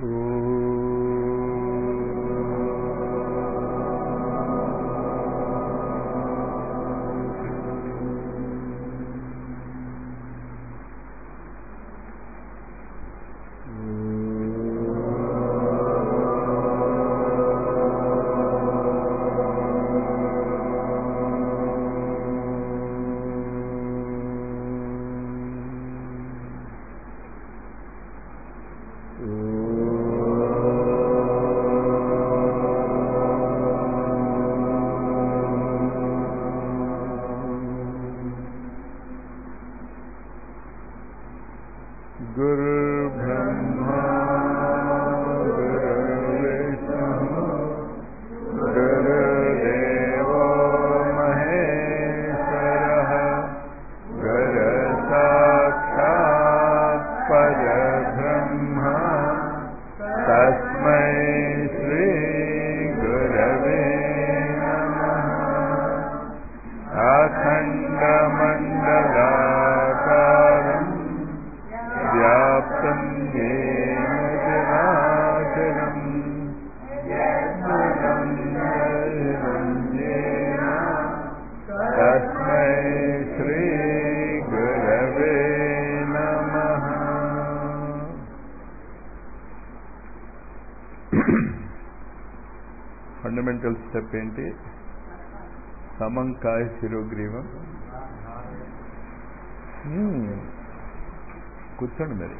गुरुर्ब्रह्मा गुरुर्विष्णु गुरुदेवो महेश्वरः गुरुसाक्षात् परब्रह्म तस्मै श्रीगुरवे नमः अखण्डमण्डलाकारम् व्याप्तं येन जनाचलम् यत्पदं दर्शनं येन तस्मै श्रीगुरवे नमः ఫండమెంటల్ స్టెప్ ఏంటి సమంకాయ శిరోగ్రీవం మ్మ్. కూర్చోండి మరి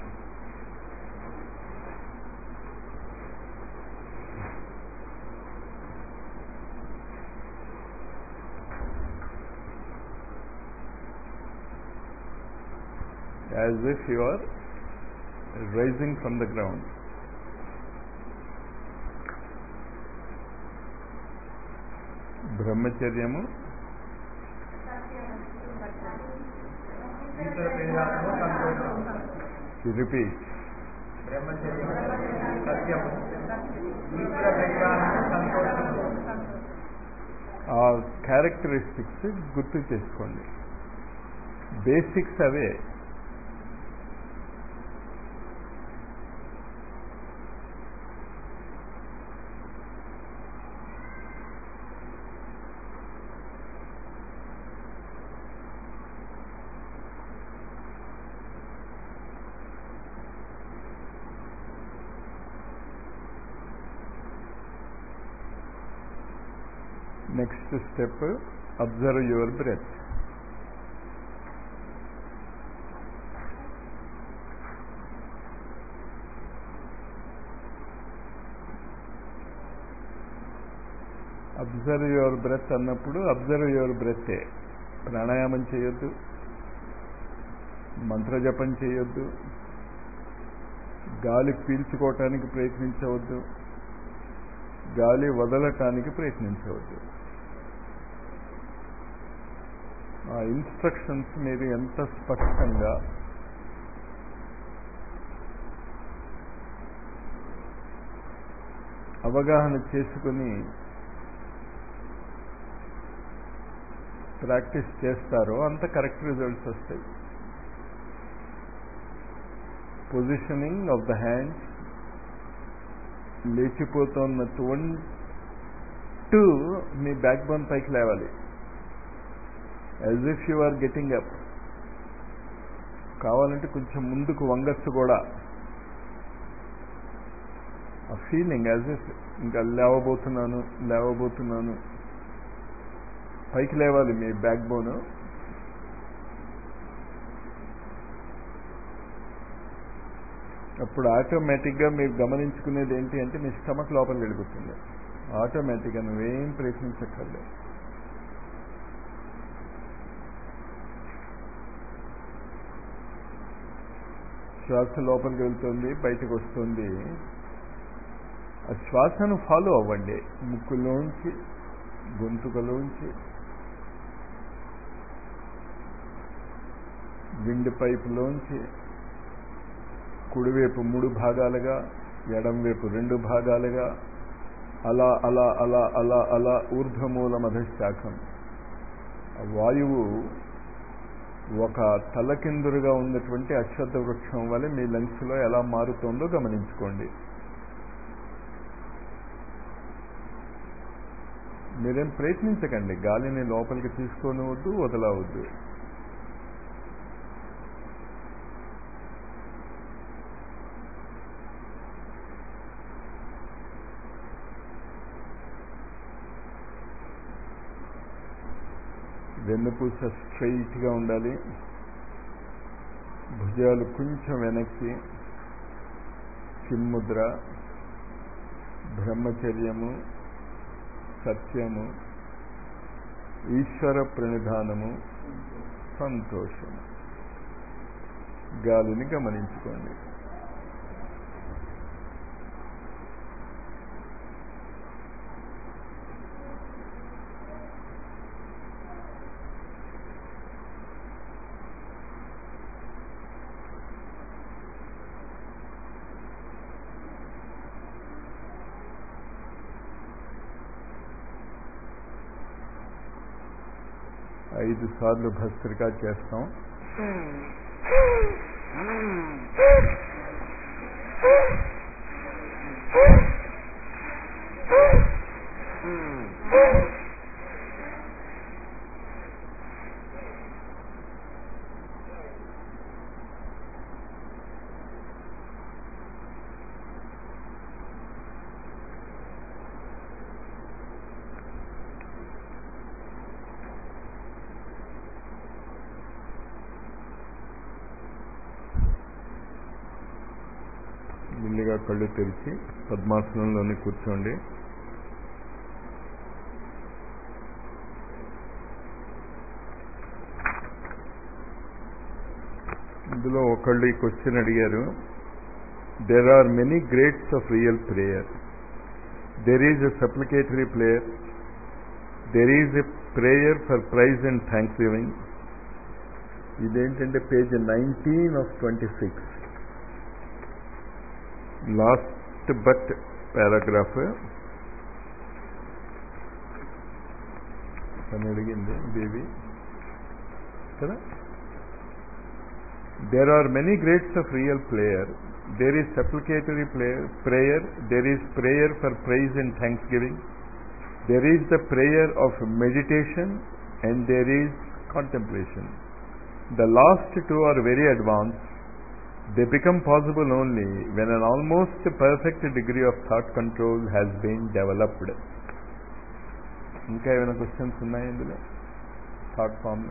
as if you are rising from the ground. బ్రహ్మచర్యము రిపీట్ ఆ క్యారెక్టరిస్టిక్స్ గుర్తు చేసుకోండి బేసిక్స్ అవే next step observe your breath observe your breath అన్నప్పుడు అబ్జర్వ్ యువర్ బ్రెత్తే ప్రాణాయామం చేయొద్దు మంత్రజపం చేయొద్దు గాలి పీల్చుకోవటానికి ప్రయత్నించవద్దు గాలి వదలటానికి ప్రయత్నించవద్దు ఆ ఇన్స్ట్రక్షన్స్ మీరు ఎంత స్పష్టంగా అవగాహన చేసుకుని ప్రాక్టీస్ చేస్తారో అంత కరెక్ట్ రిజల్ట్స్ వస్తాయి పొజిషనింగ్ ఆఫ్ ద హ్యాండ్స్ లేచిపోతున్నటువంటి మీ బ్యాక్ బోన్ పైకి లేవాలి as if you are getting up కావాలంటే కొంచెం ముందుకు వంగచ్చు కూడా ఆ ఫీలింగ్ యాజ్ ఇఫ్ ఇంకా లేవబోతున్నాను లేవబోతున్నాను పైకి లేవాలి మీ బ్యాక్ బోన్ అప్పుడు ఆటోమేటిక్గా మీరు గమనించుకునేది ఏంటి అంటే మీ స్టమక్ లోపల వెళ్ళిపోతుంది ఆటోమేటిక్గా నువ్వేం ప్రయత్నించక్కర్లేదు శ్వాస లోపలికి వెళ్తుంది బయటకు వస్తుంది ఆ శ్వాసను ఫాలో అవ్వండి ముక్కులోంచి గొంతుకలోంచి విండ్ పైపులోంచి కుడివైపు మూడు భాగాలుగా ఎడంవైపు రెండు భాగాలుగా అలా అలా అలా అలా అలా ఊర్ధ్వమూల మధశాఖం వాయువు ఒక తలకిందురుగా ఉన్నటువంటి అశ్వత్థ వృక్షం వల్ల మీ లంగ్స్లో ఎలా మారుతోందో గమనించుకోండి మీరేం ప్రయత్నించకండి గాలిని లోపలికి తీసుకోనివద్దు వదలవద్దు వెన్నుపూస స్ట్రైట్గా ఉండాలి భుజాలు కొంచెం వెనక్కి చిన్ముద్ర బ్రహ్మచర్యము సత్యము ఈశ్వర ప్రణిధానము సంతోషము గాలిని గమనించుకోండి ఐదు సార్లు భస్త్రికా చేస్తాం మెల్లిగా కళ్ళు తెరిచి పద్మాసనంలోనే కూర్చోండి ఇందులో ఒకళ్ళు ఈ క్వశ్చన్ అడిగారు there are many grades of real prayer there is a supplicatory prayer there is a prayer for praise and thanksgiving ఇదేంటంటే page nineteen of twenty six last but paragraph తను అడిగింది బేబీ కదా there are many grades of real prayer there is supplicatory player prayer there is prayer for praise and thanksgiving there is the prayer of meditation and there is contemplation the last two are very advanced They become possible only when an almost perfect degree of thought control has been developed. ఇంకా ఏమైనా questions ఉన్నాయి ఇందులో thought form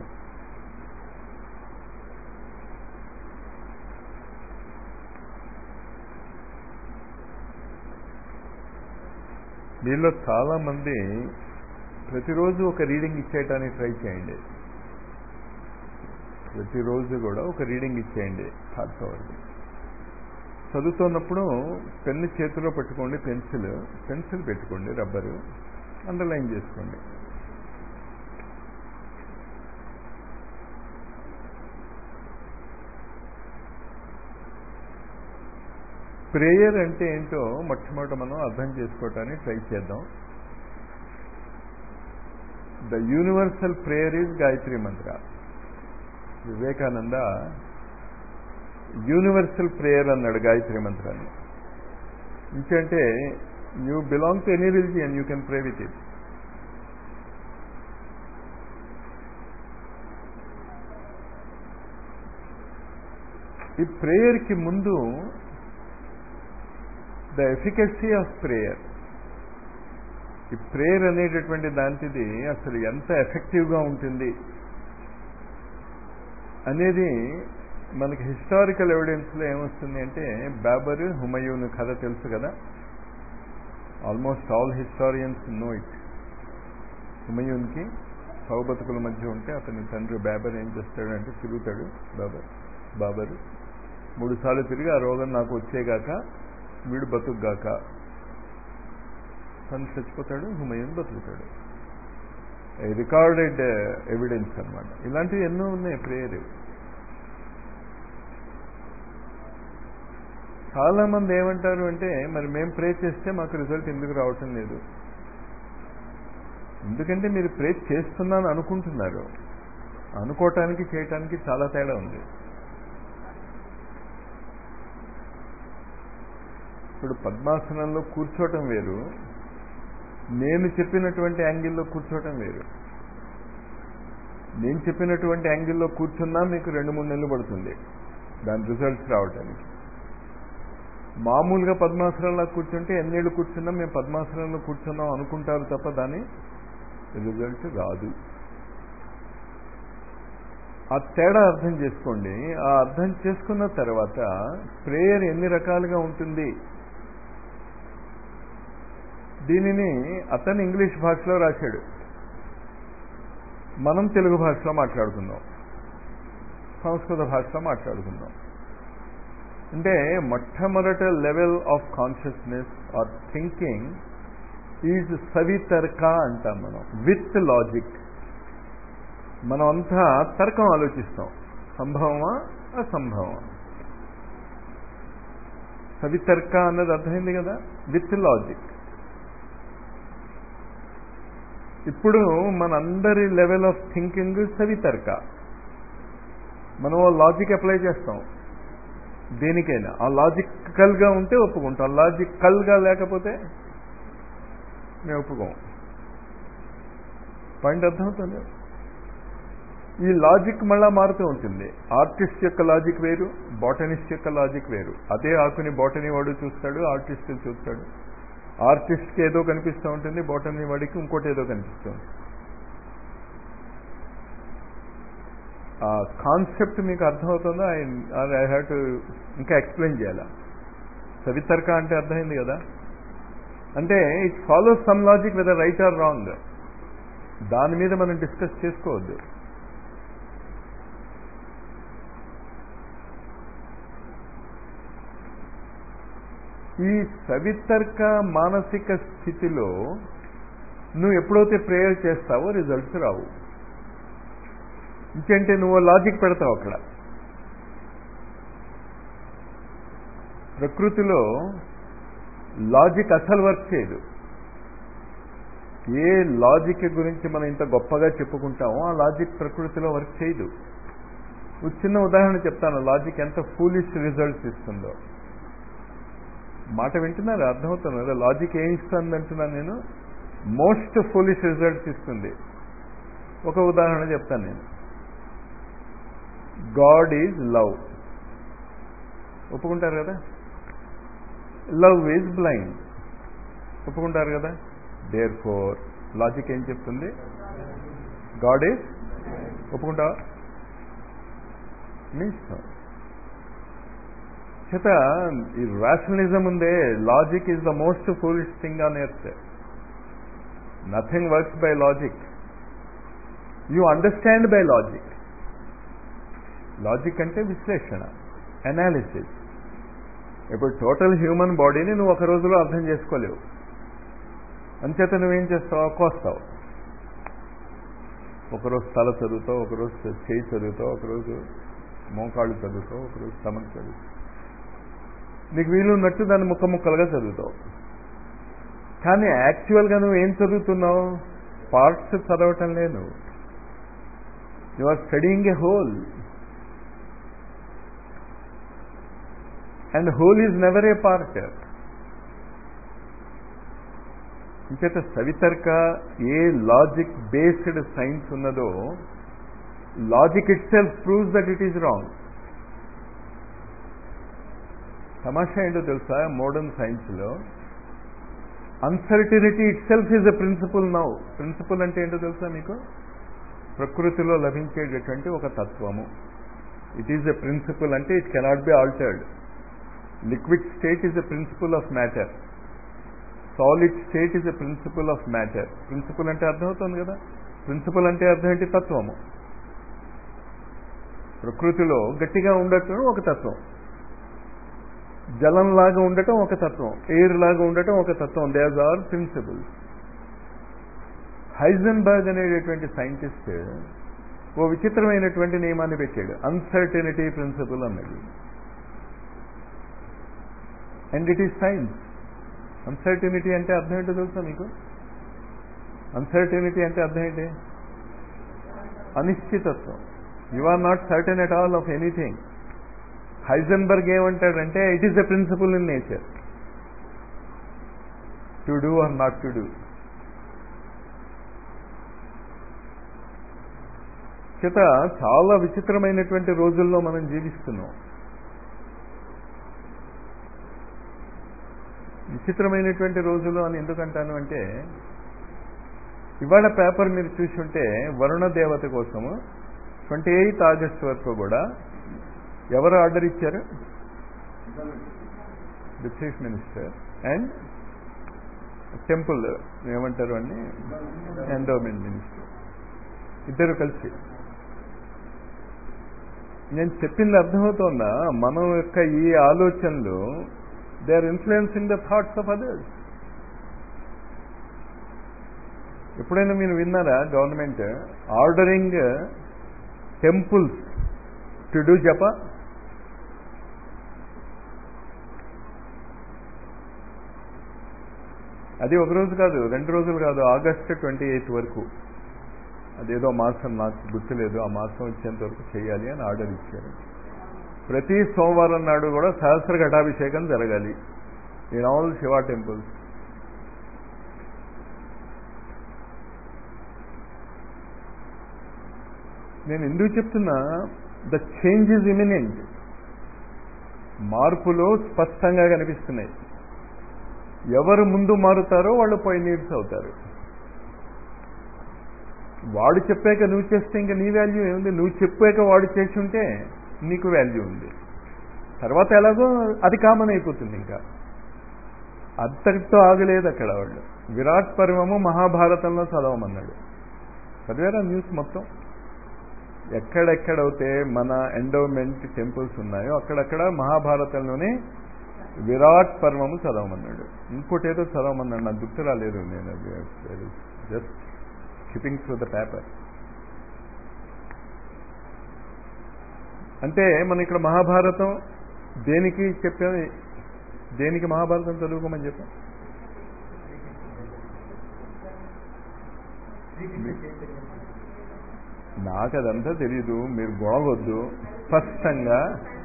మీలో చాలా మంది ప్రతిరోజు ఒక reading ఇచ్చేయటానికి try చేయండి ప్రతిరోజు కూడా ఒక రీడింగ్ ఇచ్చేయండి థాట్ పవర్ది చదువుతున్నప్పుడు పెన్ను చేతిలో పెట్టుకోండి పెన్సిల్ పెన్సిల్ పెట్టుకోండి రబ్బరు అండర్లైన్ చేసుకోండి ప్రేయర్ అంటే ఏంటో మొట్టమొదట మనం అర్థం చేసుకోవటానికి ట్రై చేద్దాం the universal prayer is Gayatri mantra Vivekananda universal prayer అన్నాడు గాయత్రి మంత్రాన్ని ఇంకంటే you belong to any religion you can pray with it ఈ ప్రేయర్కి ముందు ద ఎఫికసీ ఆఫ్ ప్రేయర్ ఈ ప్రేయర్ అనేటటువంటి దాంటిది అసలు ఎంత ఎఫెక్టివ్గా ఉంటుంది అనేది మనకి హిస్టారికల్ ఎవిడెన్స్లో ఏమొస్తుంది అంటే బాబర్ హుమయూన్ కథ తెలుసు కదా almost all historians know it హుమయూన్కి సౌబతుకుల మధ్య ఉంటే అతని తండ్రి బాబర్ ఏం చేస్తాడంటే తిరుగుతాడు బాబర్ బాబరు మూడు సార్లు తిరిగి ఆ రోగం నాకు వచ్చేగాక వీడు బతుకుగాక తను చచ్చిపోతాడు హుమయూన్ బతుకుతాడు రికార్డెడ్ ఎవిడెన్స్ అనమాట ఇలాంటివి ఎన్నో ఉన్నాయి ప్రేయర్ చాలా మంది ఏమంటారు అంటే మరి మేము ప్రే చేస్తే మాకు రిజల్ట్ ఎందుకు రావటం లేదు ఎందుకంటే మీరు ప్రే చేస్తున్నాను అనుకుంటున్నారు అనుకోవటానికి చేయటానికి చాలా తేడా ఉంది ఇప్పుడు పద్మాసనంలో కూర్చోవటం వేరు నేను చెప్పినటువంటి యాంగిల్లో కూర్చోవటం వేరు నేను చెప్పినటువంటి యాంగిల్లో కూర్చున్నా మీకు రెండు మూడు నెలలు పడుతుంది దాని రిజల్ట్స్ రావడానికి మామూలుగా పద్మాసనంలో కూర్చుంటే ఎన్నేళ్ళు కూర్చున్నా మేము పద్మాసనంలో కూర్చున్నాం అనుకుంటారు తప్ప దాని రిజల్ట్ రాదు ఆ తేడా అర్థం చేసుకోండి ఆ అర్థం చేసుకున్న తర్వాత ప్రేయర్ ఎన్ని రకాలుగా ఉంటుంది దీనిని అతను ఇంగ్లీష్ భాషలో రాశాడు మనం తెలుగు భాషలో మాట్లాడుకుందాం సంస్కృత భాషలో మాట్లాడుకుందాం అంటే మొట్టమొదట level of consciousness or thinking is సవితర్క అంటాం మనం విత్ లాజిక్ మనం అంతా తర్కం ఆలోచిస్తాం సంభవమా అసంభవమా సవితర్క అన్నది అర్థమైంది కదా విత్ లాజిక్ ఇప్పుడు మనందరి లెవెల్ ఆఫ్ థింకింగ్ సవితర్క మనం లాజిక్ అప్లై చేస్తాం దేనికైనా ఆ లాజికల్గా ఉంటే ఒప్పుకుంటాం లాజికల్గా లేకపోతే మేము ఒప్పుకోం పాయింట్ అర్థమవుతుంది ఈ లాజిక్ మళ్ళా మారుతూ ఉంటుంది ఆర్టిస్ట్ యొక్క లాజిక్ వేరు బాటనిస్ట్ యొక్క లాజిక్ వేరు అదే ఆకుని బాటనీ వాడు చూస్తాడు ఆర్టిస్ట్ చూస్తాడు ఆర్టిస్ట్కి ఏదో కనిపిస్తూ ఉంటుంది బాటనీ వాడికి ఇంకోటి ఏదో కనిపిస్తుంది ఆ కాన్సెప్ట్ మీకు అర్థమవుతుందో ఐ హ్యావ్ టు ఇంకా ఎక్స్ప్లెయిన్ చేయాలా సవితర్క అంటే అర్థమైంది కదా అంటే it follow some logic whether right or wrong దాని మీద మనం డిస్కస్ చేసుకోవద్దు ఈ సవితర్క మానసిక స్థితిలో నువ్వు ఎప్పుడైతే ప్రేయర్ చేస్తావో రిజల్ట్స్ రావు ఇంకంటే నువ్వు లాజిక్ పెడతావు అక్కడ ప్రకృతిలో లాజిక్ అసలు వర్క్ చేయదు ఏ లాజిక్ గురించి మనం ఇంత గొప్పగా చెప్పుకుంటామో ఆ లాజిక్ ప్రకృతిలో వర్క్ చేయదు చిన్న ఉదాహరణ చెప్తాను లాజిక్ ఎంత ఫూలిష్ రిజల్ట్స్ ఇస్తుందో మాట వింటున్నారు అర్థమవుతుంది కదా లాజిక్ ఏం ఇస్తుంది అంటున్నాను నేను మోస్ట్ ఫులిష్ రిజల్ట్స్ ఇస్తుంది ఒక ఉదాహరణ చెప్తాను నేను గాడ్ ఈజ్ లవ్ ఒప్పుకుంటారు కదా లవ్ ఈజ్ బ్లైండ్ ఒప్పుకుంటారు కదా దేర్ ఫోర్ లాజిక్ ఏం చెప్తుంది గాడ్ ఈజ్ ఒప్పుకుంటావా మీ ఇష్టం చేత ఈ రాషనలిజం ఉందే logic is the most foolish thing on earth nothing works by logic you understand by logic logic అంటే విశ్లేషణ అనాలిసిస్ ఇప్పుడు టోటల్ హ్యూమన్ బాడీని నువ్వు ఒక రోజులో అర్థం చేసుకోలేవు అంచేత నువ్వేం చేస్తావు కోస్తావు ఒకరోజు తల చదువుతావు ఒకరోజు చేయి చదువుతావు ఒకరోజు మోకాళ్ళు చదువుతావు ఒకరోజు స్టమక్ చదువుతావు నీకు వీలున్నట్టు దాన్ని ముక్క ముక్కలుగా చదువుతావు కానీ యాక్చువల్గా నువ్వు ఏం చదువుతున్నావు పార్ట్స్ చదవటం లేదు you are studying a whole and whole is never a part ఇంకేత సవితర్క ఏ లాజిక్ బేస్డ్ సైన్స్ ఉన్నదో logic itself proves that it is wrong తమాషా ఏంటో తెలుసా మోడర్న్ సైన్స్లో uncertainty itself is a principle now principle అంటే ఏంటో తెలుసా మీకు ప్రకృతిలో లభించేటటువంటి ఒక తత్వము ఇట్ ఈజ్ ఎ ప్రిన్సిపల్ అంటే it cannot be altered liquid state is a principle of matter solid state is a principle of matter principle అంటే అర్థమవుతుంది కదా ప్రిన్సిపల్ అంటే అర్థం ఏంటి తత్వము ప్రకృతిలో గట్టిగా ఉండటం ఒక తత్వం జలంలాగా ఉండటం ఒక తత్వం ఎయిర్ లాగా ఉండటం ఒక తత్వం దేస్ ఆర్ ప్రిన్సిపల్స్ హైజన్బర్గ్ అనేటటువంటి సైంటిస్ట్ ఓ విచిత్రమైనటువంటి నియమాన్ని పెట్టాడు అన్సర్టనిటీ ప్రిన్సిపల్ అన్నది and it is science uncertainty అంటే అర్థం ఏంటో తెలుసా మీకు అన్సర్టనిటీ అంటే అర్థం ఏంటి అనిశ్చితత్వం you are not certain at all of anything Heisenberg ఏమంటాడంటే it is the principle in nature to do or not to do చేత చాలా విచిత్రమైనటువంటి రోజుల్లో మనం జీవిస్తున్నాం విచిత్రమైనటువంటి రోజులు అని ఎందుకంటాను అంటే ఇవాళ పేపర్ మీరు చూసుంటే వరుణ దేవత కోసము ట్వంటీ ఎయిత్ ఆగస్ట్ వరకు కూడా ఎవరు ఆర్డర్ ఇచ్చారు the chief minister and temple ఏమంటారు అండి ఎండోమెంట్ మినిస్టర్ ఇద్దరు కలిసి నేను చెప్పింది అర్థమవుతోందా మనం యొక్క ఈ ఆలోచనలు they are influencing the thoughts of others ఎప్పుడైనా మీరు విన్నారా government ordering temples to do జప అది ఒక రోజు కాదు రెండు రోజులు కాదు ఆగస్ట్ ట్వంటీ ఎయిత్ వరకు అదేదో మాసం నాకు గుర్తులేదు ఆ మాసం వచ్చేంత వరకు చేయాలి అని ఆర్డర్ ఇచ్చారు ప్రతి సోమవారం నాడు కూడా సహస్ర ఘటాభిషేకం జరగాలి ఇన్ ఆల్ శివ టెంపుల్స్ నేను ఎందుకు చెప్తున్నా ద చేంజ్ ఇస్ ఇమినెంట్ మార్పులు స్పష్టంగా కనిపిస్తున్నాయి ఎవరు ముందు మారుతారో వాళ్ళు పైనీడ్స్ అవుతారు వాడు చెప్పాక నువ్వు చేస్తే ఇంకా నీ వాల్యూ ఏముంది నువ్వు చెప్పాక వాడు చేసి ఉంటే నీకు వాల్యూ ఉంది తర్వాత ఎలాగో అది కామన్ అయిపోతుంది ఇంకా అంతటితో ఆగలేదు అక్కడ వాళ్ళు విరాట్ పర్వము మహాభారతంలో చదవమన్నాడు చదివారా న్యూస్ మొత్తం ఎక్కడెక్కడైతే మన ఎండోమెంట్ టెంపుల్స్ ఉన్నాయో అక్కడక్కడ మహాభారతంలోనే విరాట్ పర్వము చదవమన్నాడు ఇంకోటి ఏదో చదవమన్నాడు నాకు గుర్తు రాలేదు నేను just skipping through the paper అంటే మనం ఇక్కడ మహాభారతం దేనికి చెప్పా దేనికి మహాభారతం చదువుకోమని చెప్పాం నాకు అదంతా తెలీదు మీరు గొడవద్దు స్పష్టంగా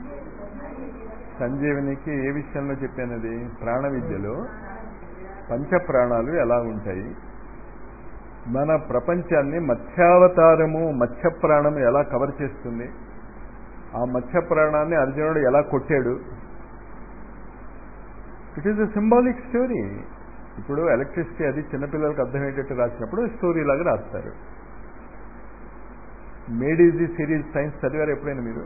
సంజీవనికి ఏ విషయంలో చెప్పానది ప్రాణ విద్యలో పంచ ప్రాణాలు ఎలా ఉంటాయి మన ప్రపంచాన్ని మత్స్యావతారము మత్స్య ప్రాణము ఎలా కవర్ చేస్తుంది ఆ మత్స్య ప్రాణాన్ని అర్జునుడు ఎలా కొట్టాడు it is a symbolic story ఇప్పుడు ఎలక్ట్రిసిటీ అది చిన్నపిల్లలకు అర్థమయ్యేటట్టు రాసినప్పుడు స్టోరీ లాగా రాస్తారు made is the series science చదివారు ఎప్పుడైనా మీరు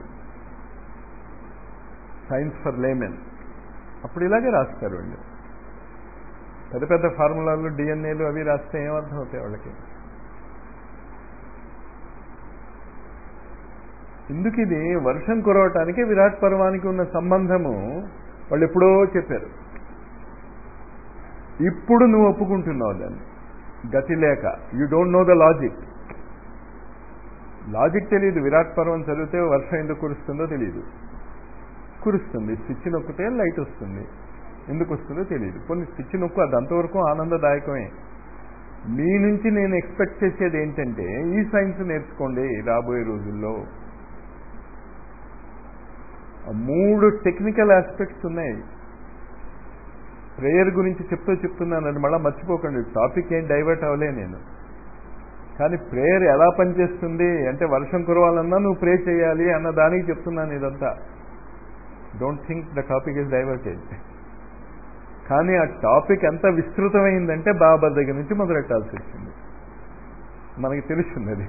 సైన్స్ ఫర్ లేమెన్ అప్పుడు ఇలాగే రాస్తారు వాళ్ళు పెద్ద పెద్ద ఫార్ములాలు డిఎన్ఏలు అవి రాస్తే ఏమర్థం అవుతాయి వాళ్ళకి ఎందుకు ఇది వర్షం కురవటానికి విరాట్ పర్వానికి ఉన్న సంబంధము వాళ్ళు ఎప్పుడో చెప్పారు ఇప్పుడు నువ్వు ఒప్పుకుంటున్నావు దాన్ని గతి లేక you don't know the logic logic తెలియదు విరాట్ పర్వం చదివితే వర్షం ఎందుకు కురుస్తుందో తెలియదు కురుస్తుంది స్విచ్ నొక్కితే లైట్ వస్తుంది ఎందుకు వస్తుందో తెలియదు కొన్ని స్విచ్ నొక్కు అది అంతవరకు ఆనందదాయకమే మీ నుంచి నేను ఎక్స్పెక్ట్ చేసేది ఏంటంటే ఈ సైన్స్ నేర్చుకోండి రాబోయే రోజుల్లో మూడు టెక్నికల్ ఆస్పెక్ట్స్ ఉన్నాయి ప్రేయర్ గురించి చెప్తూ చెప్తున్నానండి మళ్ళీ మర్చిపోకండి టాపిక్ ఏం డైవర్ట్ అవ్వలే నేను కానీ ప్రేయర్ ఎలా పనిచేస్తుంది అంటే వర్షం కురవాలన్నా నువ్వు ప్రే చేయాలి అన్న దానికి చెప్తున్నాను ఇదంతా don't think the topic is diverted కానీ ఆ టాపిక్ ఎంత విస్తృతమైందంటే బాబా దగ్గర నుంచి మొదలెట్టాల్సి వచ్చింది మనకి తెలుస్తుంది అది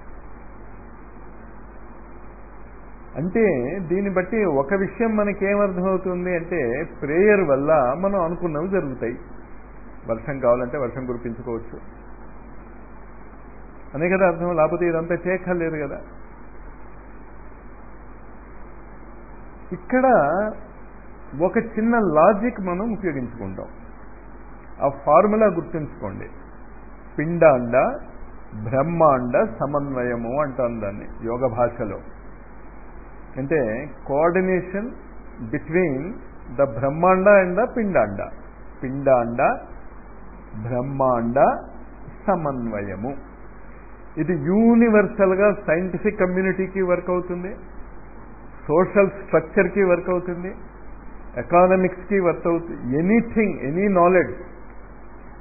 అంటే దీన్ని బట్టి ఒక విషయం మనకేమర్థమవుతుంది అంటే ప్రేయర్ వల్ల మనం అనుకున్నవి జరుగుతాయి వర్షం కావాలంటే వర్షం కురిపించుకోవచ్చు అనే కదా అర్థం లేకపోతే ఇదంతా చేయక్కర్లేదు కదా ఇక్కడ ఒక చిన్న లాజిక్ మనం ఉపయోగించుకుంటాం ఆ ఫార్ములా గుర్తుంచుకోండి పిండాండ బ్రహ్మాండ సమన్వయము అంటాం దాన్ని యోగ భాషలో అంటే coordination between the brahmanda and the pindanda పిండాండ బ్రహ్మాండ సమన్వయము ఇది యూనివర్సల్గా సైంటిఫిక్ కమ్యూనిటీకి వర్క్ అవుతుంది సోషల్ స్ట్రక్చర్కి వర్క్ అవుతుంది ఎకానమిక్స్కి వర్క్ అవుతుంది ఎనీథింగ్ ఎనీ నాలెడ్జ్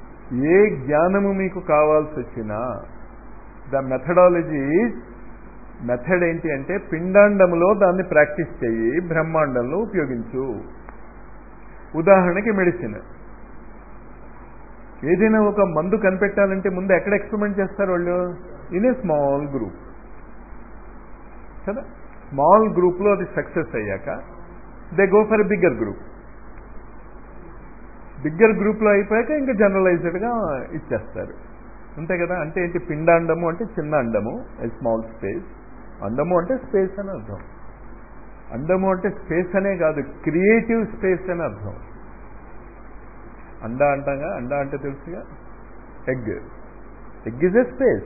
ఏ జ్ఞానము మీకు కావాల్సి వచ్చినా ద మెథడాలజీ ఈజ్ మెథడ్ ఏంటి అంటే పిండాండంలో దాన్ని ప్రాక్టీస్ చెయ్యి బ్రహ్మాండంలో ఉపయోగించు ఉదాహరణకి మెడిసిన్ ఏదైనా ఒక మందు కనిపెట్టాలంటే ముందు ఎక్కడ ఎక్స్పెరిమెంట్ చేస్తారు వాళ్ళు ఇన్ ఏ స్మాల్ గ్రూప్ కదా స్మాల్ గ్రూప్లో అది సక్సెస్ అయ్యాక they go for bigger group bigger గ్రూప్లో అయిపోయాక ఇంకా జనరలైజ్డ్గా ఇచ్చేస్తారు అంతే కదా అంటే ఏంటి పిండాండము అంటే చిన్న అండము స్మాల్ స్పేస్ అండము అంటే స్పేస్ అని అర్థం అండము అంటే స్పేస్ అనే కాదు క్రియేటివ్ స్పేస్ అని అర్థం అండ అంటాగా అండ అంటే తెలుసుగా egg egg is a space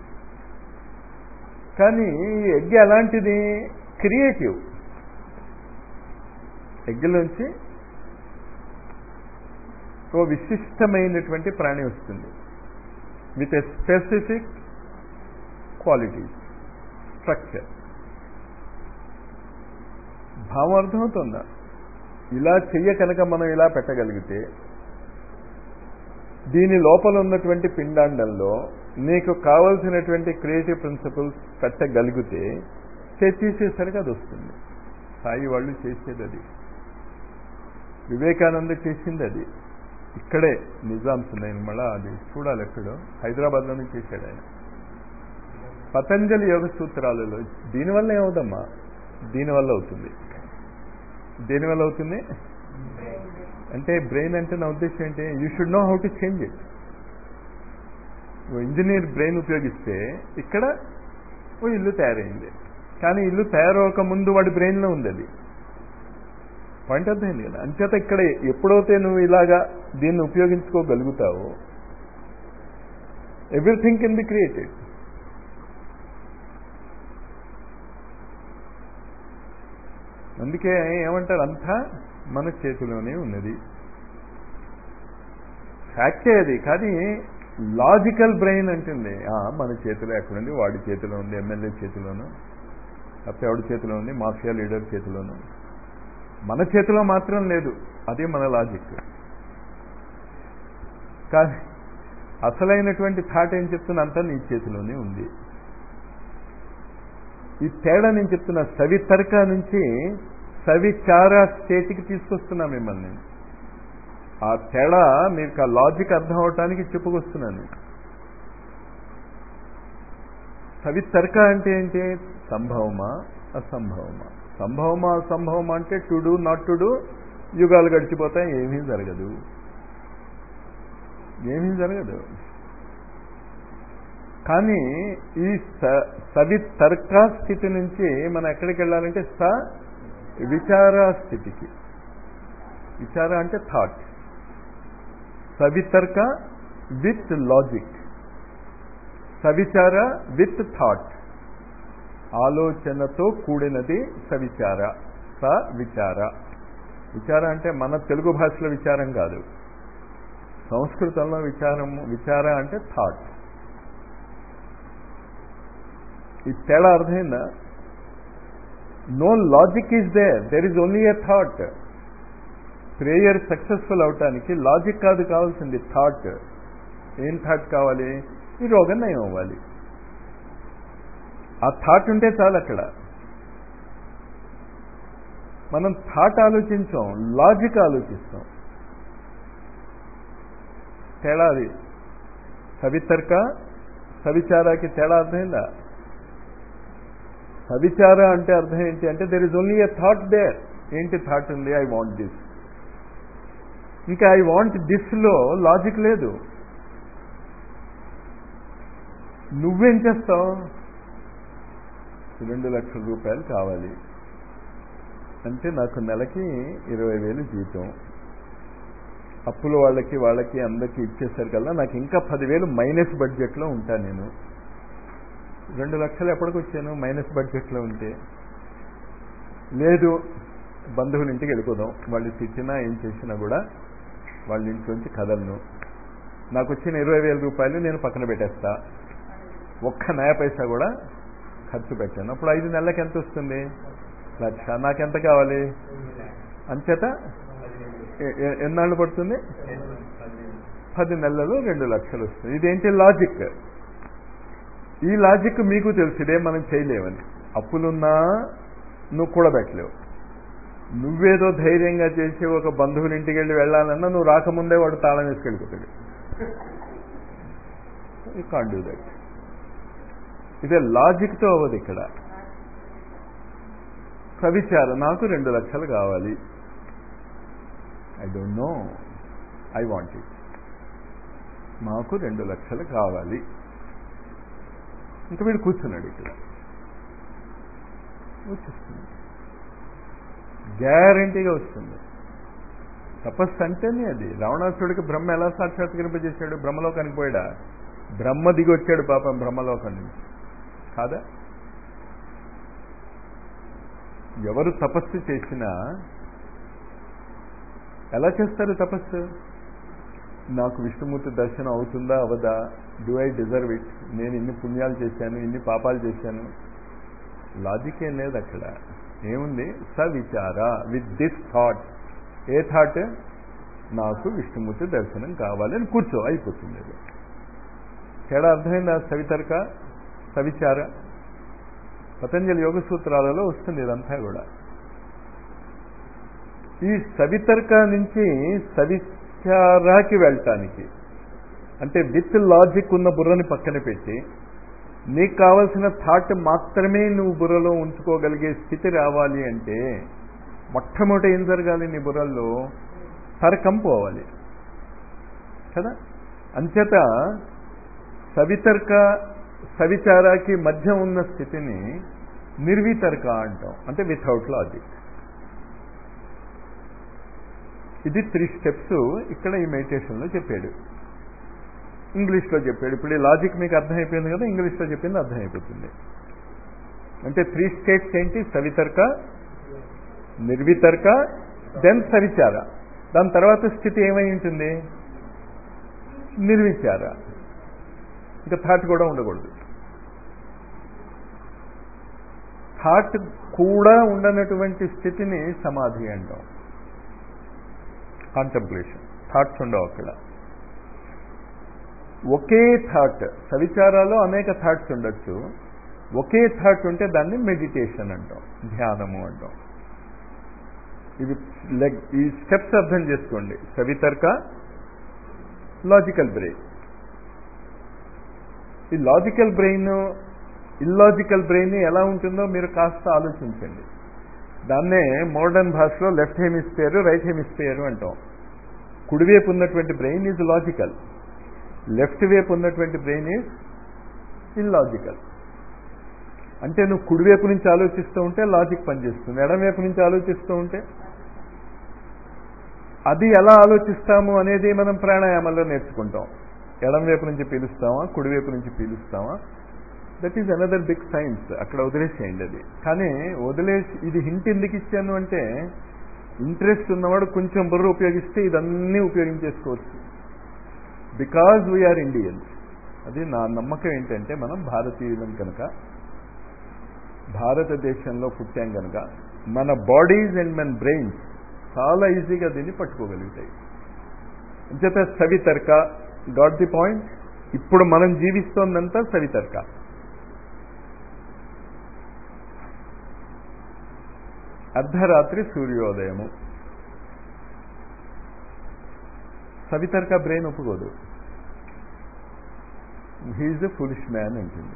కానీ ఈ ఎగ్ ఎలాంటిది క్రియేటివ్ ఎగ్లోంచి ఓ విశిష్టమైనటువంటి ప్రాణి వస్తుంది with a specific quality structure భావం అర్థమవుతుందా ఇలా చెయ్య కనుక మనం ఇలా పెట్టగలిగితే దీని లోపల ఉన్నటువంటి పిండాండంలో నీకు కావలసినటువంటి క్రియేటివ్ ప్రిన్సిపల్స్ పెట్టగలిగితే తీసేసరికి అది వస్తుంది సాయి వాళ్ళు చేసేది అది వివేకానంద చేసింది అది ఇక్కడే నిజామ్స్ నేను మళ్ళా అది చూడాలి ఎక్కడో హైదరాబాద్లోనే చేశాడు ఆయన పతంజలి యోగ సూత్రాలలో దీనివల్ల ఏమవుదమ్మా దీనివల్ల అవుతుంది దేనివల్ల అవుతుంది అంటే బ్రెయిన్ అంటే నా ఉద్దేశం ఏంటి you should know how to change it engineer brain ఉపయోగిస్తే ఇక్కడ ఓ ఇల్లు తయారైంది కానీ ఇల్లు తయారవక ముందు వాడి బ్రెయిన్లో ఉంది అది పాయింట్ అర్థమైంది కదా అంచేత ఇక్కడ ఎప్పుడైతే నువ్వు ఇలాగా దీన్ని ఉపయోగించుకోగలుగుతావో ఎవ్రీథింగ్ కెన్ బి క్రియేటెడ్ అందుకే ఏమంటారు అంతా మన చేతిలోనే ఉన్నది ఫ్యాక్టే అది కానీ లాజికల్ బ్రెయిన్ అంటుంది మన చేతిలో ఎక్కడుంది వాడి చేతిలో ఉంది ఎమ్మెల్యే చేతిలోను లేకపోతే ఎవడి చేతిలో ఉంది మాఫియా లీడర్ చేతిలోను మన చేతిలో మాత్రం లేదు అదే మన లాజిక్ కానీ అసలైనటువంటి థాట్ ఏం చెప్తున్నా అంతా నీ చేతిలోనే ఉంది ఈ తేడా నేను చెప్తున్నా సవితర్క నుంచి సవిచార స్టేట్కి తీసుకొస్తున్నా మిమ్మల్ని ఆ తేడా మీకు ఆ లాజిక్ అర్థం అవటానికి చెప్పుకొస్తున్నాను సవితర్క అంటే ఏంటి సంభవమా అసంభవమా సంభవమా అసంభవమా అంటే to do not to do యుగాలు గడిచిపోతాయి ఏమీ జరగదు ఏమీ జరగదు కానీ ఈ సవి తర్క స్థితి నుంచి మనం ఎక్కడికి వెళ్ళాలంటే స విచార స్థితికి విచార అంటే థాట్ సవితర్క విత్ లాజిక్ సవిచార విత్ థాట్ ఆలోచనతో కూడినది సవిచార స విచార విచార అంటే మన తెలుగు భాషలో విచారం కాదు సంస్కృతంలో విచారం విచార అంటే థాట్ ఈ తేడా అర్థమైందా no logic is there there is only a thought prayer successful అవటానికి లాజిక్ కాదు కావాల్సింది థాట్ ఏం థాట్ కావాలి ఈ రోగం నయం అవ్వాలి ఆ థాట్ ఉంటే చాలు అక్కడ మనం థాట్ ఆలోచించాం లాజిక్ ఆలోచిస్తాం తేడా అది సవితర్క సవిచారాకి తేడా అర్థమైందా సవిచార అంటే అర్థం ఏంటి అంటే there is only a thought there ఏంటి థాట్ ఉంది ఐ వాంట్ దిస్ ఇంకా ఐ వాంట్ దిస్లో లాజిక్ లేదు నువ్వేం చేస్తావు రెండు లక్షల రూపాయలు కావాలి అంటే నాకు నెలకి ఇరవై వేలు జీతం అప్పుల వాళ్ళకి వాళ్ళకి అందరికి ఇచ్చేసరికల్లా నాకు ఇంకా పదివేలు మైనస్ బడ్జెట్లో ఉంటా నేను రెండు లక్షలు ఎప్పటికి వచ్చాను మైనస్ బడ్జెట్లో ఉంటే లేదు బంధువుల ఇంటికి వెళ్ళిపోదాం వాళ్ళు తిట్టినా ఏం చేసినా కూడా వాళ్ళ ఇంట్లోంచి కదలను నాకు వచ్చిన ఇరవై వేల రూపాయలు నేను పక్కన పెట్టేస్తా ఒక్క నయ పైసా కూడా ఖర్చు పెట్టాను అప్పుడు ఐదు నెలలకు ఎంత వస్తుంది లక్ష నాకెంత కావాలి అంచేత ఎన్నాళ్ళు పడుతుంది పది నెలలు రెండు లక్షలు వస్తుంది ఇదేంటి లాజిక్ ఈ లాజిక్ మీకు తెలుసు ఇదే మనం చేయలేమని అప్పులున్నా నువ్వు కూడబెట్టలేవు నువ్వేదో ధైర్యంగా చేసి ఒక బంధువుల ఇంటికి వెళ్ళి వెళ్ళాలన్నా నువ్వు రాకముందే వాడు తాళం వేసుకెళ్ళిపోతాడు యూ కాన్ డూ దట్ ఇదే లాజిక్తో అవ్వదు ఇక్కడ సవిచారం నాకు రెండు లక్షలు కావాలి I don't know I want it మాకు రెండు లక్షలు కావాలి ఇంకా వీడు కూర్చున్నాడు ఇక్కడ వచ్చేస్తుంది గ్యారంటీగా వస్తుంది తపస్సు అంటేనే అది రావణాసుడికి బ్రహ్మ ఎలా సాక్షాత్కరింపజేశాడు బ్రహ్మలోకానికి పోయాడా బ్రహ్మ దిగి వచ్చాడు పాపం బ్రహ్మలోకం నుంచి కాదా ఎవరు తపస్సు చేసినా ఎలా చేస్తారు తపస్సు నాకు విష్ణుమూర్తి దర్శనం అవుతుందా అవదా డూ ఐ డిజర్వ్ ఇట్ నేను ఇన్ని పుణ్యాలు చేశాను ఇన్ని పాపాలు చేశాను లాజిక్ ఏం లేదు అక్కడ ఏముంది సవిచార with this thought a thought నాకు విష్ణుమూర్తి దర్శనం కావాలని కూర్చో అయిపోతుంది అది తేడా అర్థమైందా సవితర్క సవిచార పతంజలి యోగ సూత్రాలలో వస్తుంది ఇదంతా కూడా ఈ సవితర్క నుంచి సవిచారాకి వెళ్ళటానికి అంటే విత్ లాజిక్ ఉన్న బుర్రని పక్కన పెట్టి నీకు కావలసిన థాట్ మాత్రమే నువ్వు బుర్రలో ఉంచుకోగలిగే స్థితి రావాలి అంటే మొట్టమొదటి ఏం జరగాలి నీ బుర్రల్లో తరకం పోవాలి కదా అంచేత సవితర్క సవిచారాకి మధ్య ఉన్న స్థితిని నిర్వితర్క అంటాం అంటే వితౌట్ లాజిక్ ఇది త్రీ స్టెప్స్ ఇక్కడ ఈ మెడిటేషన్లో చెప్పాడు ఇంగ్లీష్లో చెప్పాడు ఇప్పుడు ఈ లాజిక్ మీకు అర్థమైపోయింది కదా ఇంగ్లీష్లో చెప్పింది అర్థమైపోతుంది అంటే త్రీ స్టేట్స్ ఏంటి సవితర్క నిర్వితర్క దెన్ సవిచార దాని తర్వాత స్థితి ఏమై ఉంటుంది నిర్విచార ఇంకా థాట్ కూడా ఉండకూడదు థాట్ కూడా ఉండనటువంటి స్థితిని సమాధి అంటాం కాంటంప్లేషన్ థాట్స్ ఉండవు అక్కడ ఒకే థాట్ సవిచారాలో అనేక థాట్స్ ఉండొచ్చు ఒకే థాట్ ఉంటే దాన్ని మెడిటేషన్ అంటాం ధ్యానము అంటాం ఇవి లెగ్ ఈ స్టెప్స్ అర్థం చేసుకోండి సవితర్క లాజికల్ బ్రెయిన్ ఈ లాజికల్ బ్రెయిన్ ఇల్లాజికల్ బ్రెయిన్ ఎలా ఉంటుందో మీరు కాస్త ఆలోచించండి దాన్నే మోడర్న్ భాషలో లెఫ్ట్ హెమిస్ఫియర్ రైట్ హెమిస్ఫియర్ అంటాం కుడివైపు ఉన్నటువంటి బ్రెయిన్ ఈజ్ లాజికల్ లెఫ్ట్ వైపు ఉన్నటువంటి బ్రెయిన్ ఈజ్ ఇల్లాజికల్ అంటే నువ్వు కుడివైపు నుంచి ఆలోచిస్తూ ఉంటే లాజిక్ పనిచేస్తుంది ఎడమవైపు నుంచి ఆలోచిస్తూ ఉంటే అది ఎలా ఆలోచిస్తాము అనేది మనం ప్రాణాయామంలో నేర్చుకుంటాం ఎడమవైపు నుంచి పీలుస్తామా కుడివైపు నుంచి పీలుస్తామా that is another big science అక్కడ వదిలేసేయండి అది కానీ వదిలేసి ఇది హింట్ ఎందుకు ఇచ్చాను అంటే ఇంట్రెస్ట్ ఉన్నవాడు కొంచెం బుర్ర ఉపయోగిస్తే ఇదన్నీ ఉపయోగించేసుకోవచ్చు బికాజ్ వీఆర్ ఇండియన్స్ అది నా నమ్మకం ఏంటంటే మనం భారతీయులం కనుక భారతదేశంలో పుట్టాం కనుక మన బాడీస్ అండ్ మన బ్రెయిన్స్ చాలా ఈజీగా దీన్ని పట్టుకోగలుగుతాయి అంచేత సవితర్క గాట్ ది పాయింట్ ఇప్పుడు మనం జీవిస్తోందంతా సవితర్క అర్ధరాత్రి సూర్యోదయము సవితర్క బ్రెయిన్ ఒప్పుకోదు హీఈస్ ఎ ఫులిష్ మ్యాన్ అంటుంది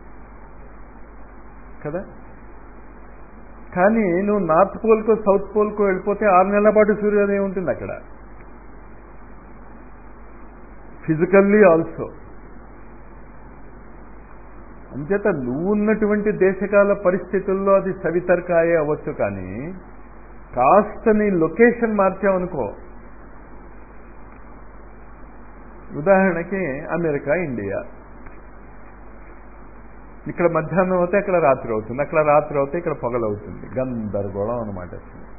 కదా కానీ నువ్వు నార్త్ పోల్కో సౌత్ పోల్కో వెళ్ళిపోతే ఆరు నెలల పాటు సూర్యోదయం ఉంటుంది అక్కడ ఫిజికల్లీ ఆల్సో అంచేత నువ్వు ఉన్నటువంటి దేశకాల పరిస్థితుల్లో అది సవితర్కాయే అవ్వచ్చు కానీ కాస్త నీ లొకేషన్ మార్చావనుకో ఉదాహరణకి అమెరికా ఇండియా ఇక్కడ మధ్యాహ్నం అవుతే అక్కడ రాత్రి అవుతుంది అక్కడ రాత్రి అవుతే ఇక్కడ పొగలవుతుంది గందరగోళం అనమాట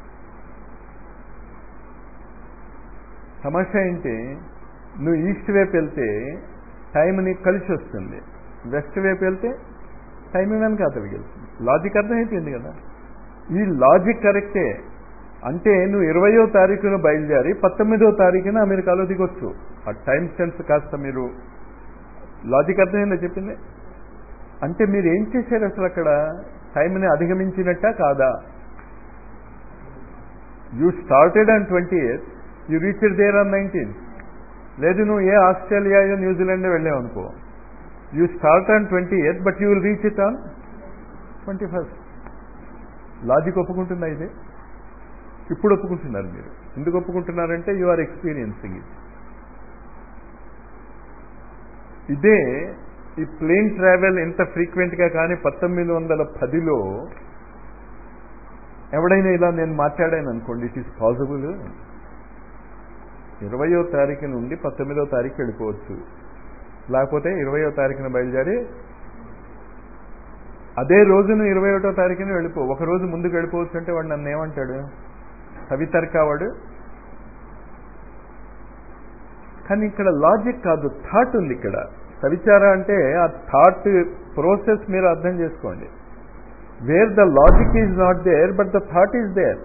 సమస్య ఏంటి నువ్వు ఈస్ట్ వైపు వెళ్తే టైం నీకు కలిసి వస్తుంది వెస్ట్ వైపు వెళ్తే టైం వెనక అతడికి వెళ్తుంది లాజిక్ అర్థమైపోయింది కదా ఈ లాజిక్ కరెక్టే అంటే నువ్వు ఇరవయో తారీఖున బయలుదేరి పంతొమ్మిదో తారీఖున అమెరికాలో దిగొచ్చు ఆ టైం సెన్స్ కాస్త మీరు లాజిక్ అర్థమైందో చెప్పింది అంటే మీరు ఏం చేశారు అసలు అక్కడ టైంని అధిగమించినట్టా కాదా you started on twenty years you reached there on nineteen లేదు నువ్వు ఏ ఆస్ట్రేలియా న్యూజిలాండ్ వెళ్ళావు అనుకో you start on twenty years but you will reach it on twenty first logic ఒప్పుకుంటుందా ఇది ఇప్పుడు ఒప్పుకుంటున్నారు మీరు ఎందుకు ఒప్పుకుంటున్నారంటే యు ఆర్ ఎక్స్పీరియన్సింగ్ ఇట్ ఇదే ఈ ప్లేన్ ట్రావెల్ ఎంత ఫ్రీక్వెంట్గా కానీ పంతొమ్మిది వందల పదిలో ఎవడైనా ఇలా నేను మాట్లాడాను అనుకోండి ఇట్ ఈస్ పాసిబుల్ ఇరవయో తారీఖు నుండి పంతొమ్మిదో తారీఖు వెళ్ళిపోవచ్చు లేకపోతే ఇరవయో తారీఖున బయలుదేరి అదే రోజున ఇరవై ఒకటో తారీఖున వెళ్ళిపో ఒక రోజు ముందుకు వెళ్ళిపోవచ్చు అంటే వాడు నన్ను ఏమంటాడు కవితర్కా వాడు కానీ ఇక్కడ లాజిక్ కాదు థాట్ ఉంది ఇక్కడ సవిచార అంటే ఆ థాట్ ప్రోసెస్ మీరు అర్థం చేసుకోండి where the logic is not there but the thought is there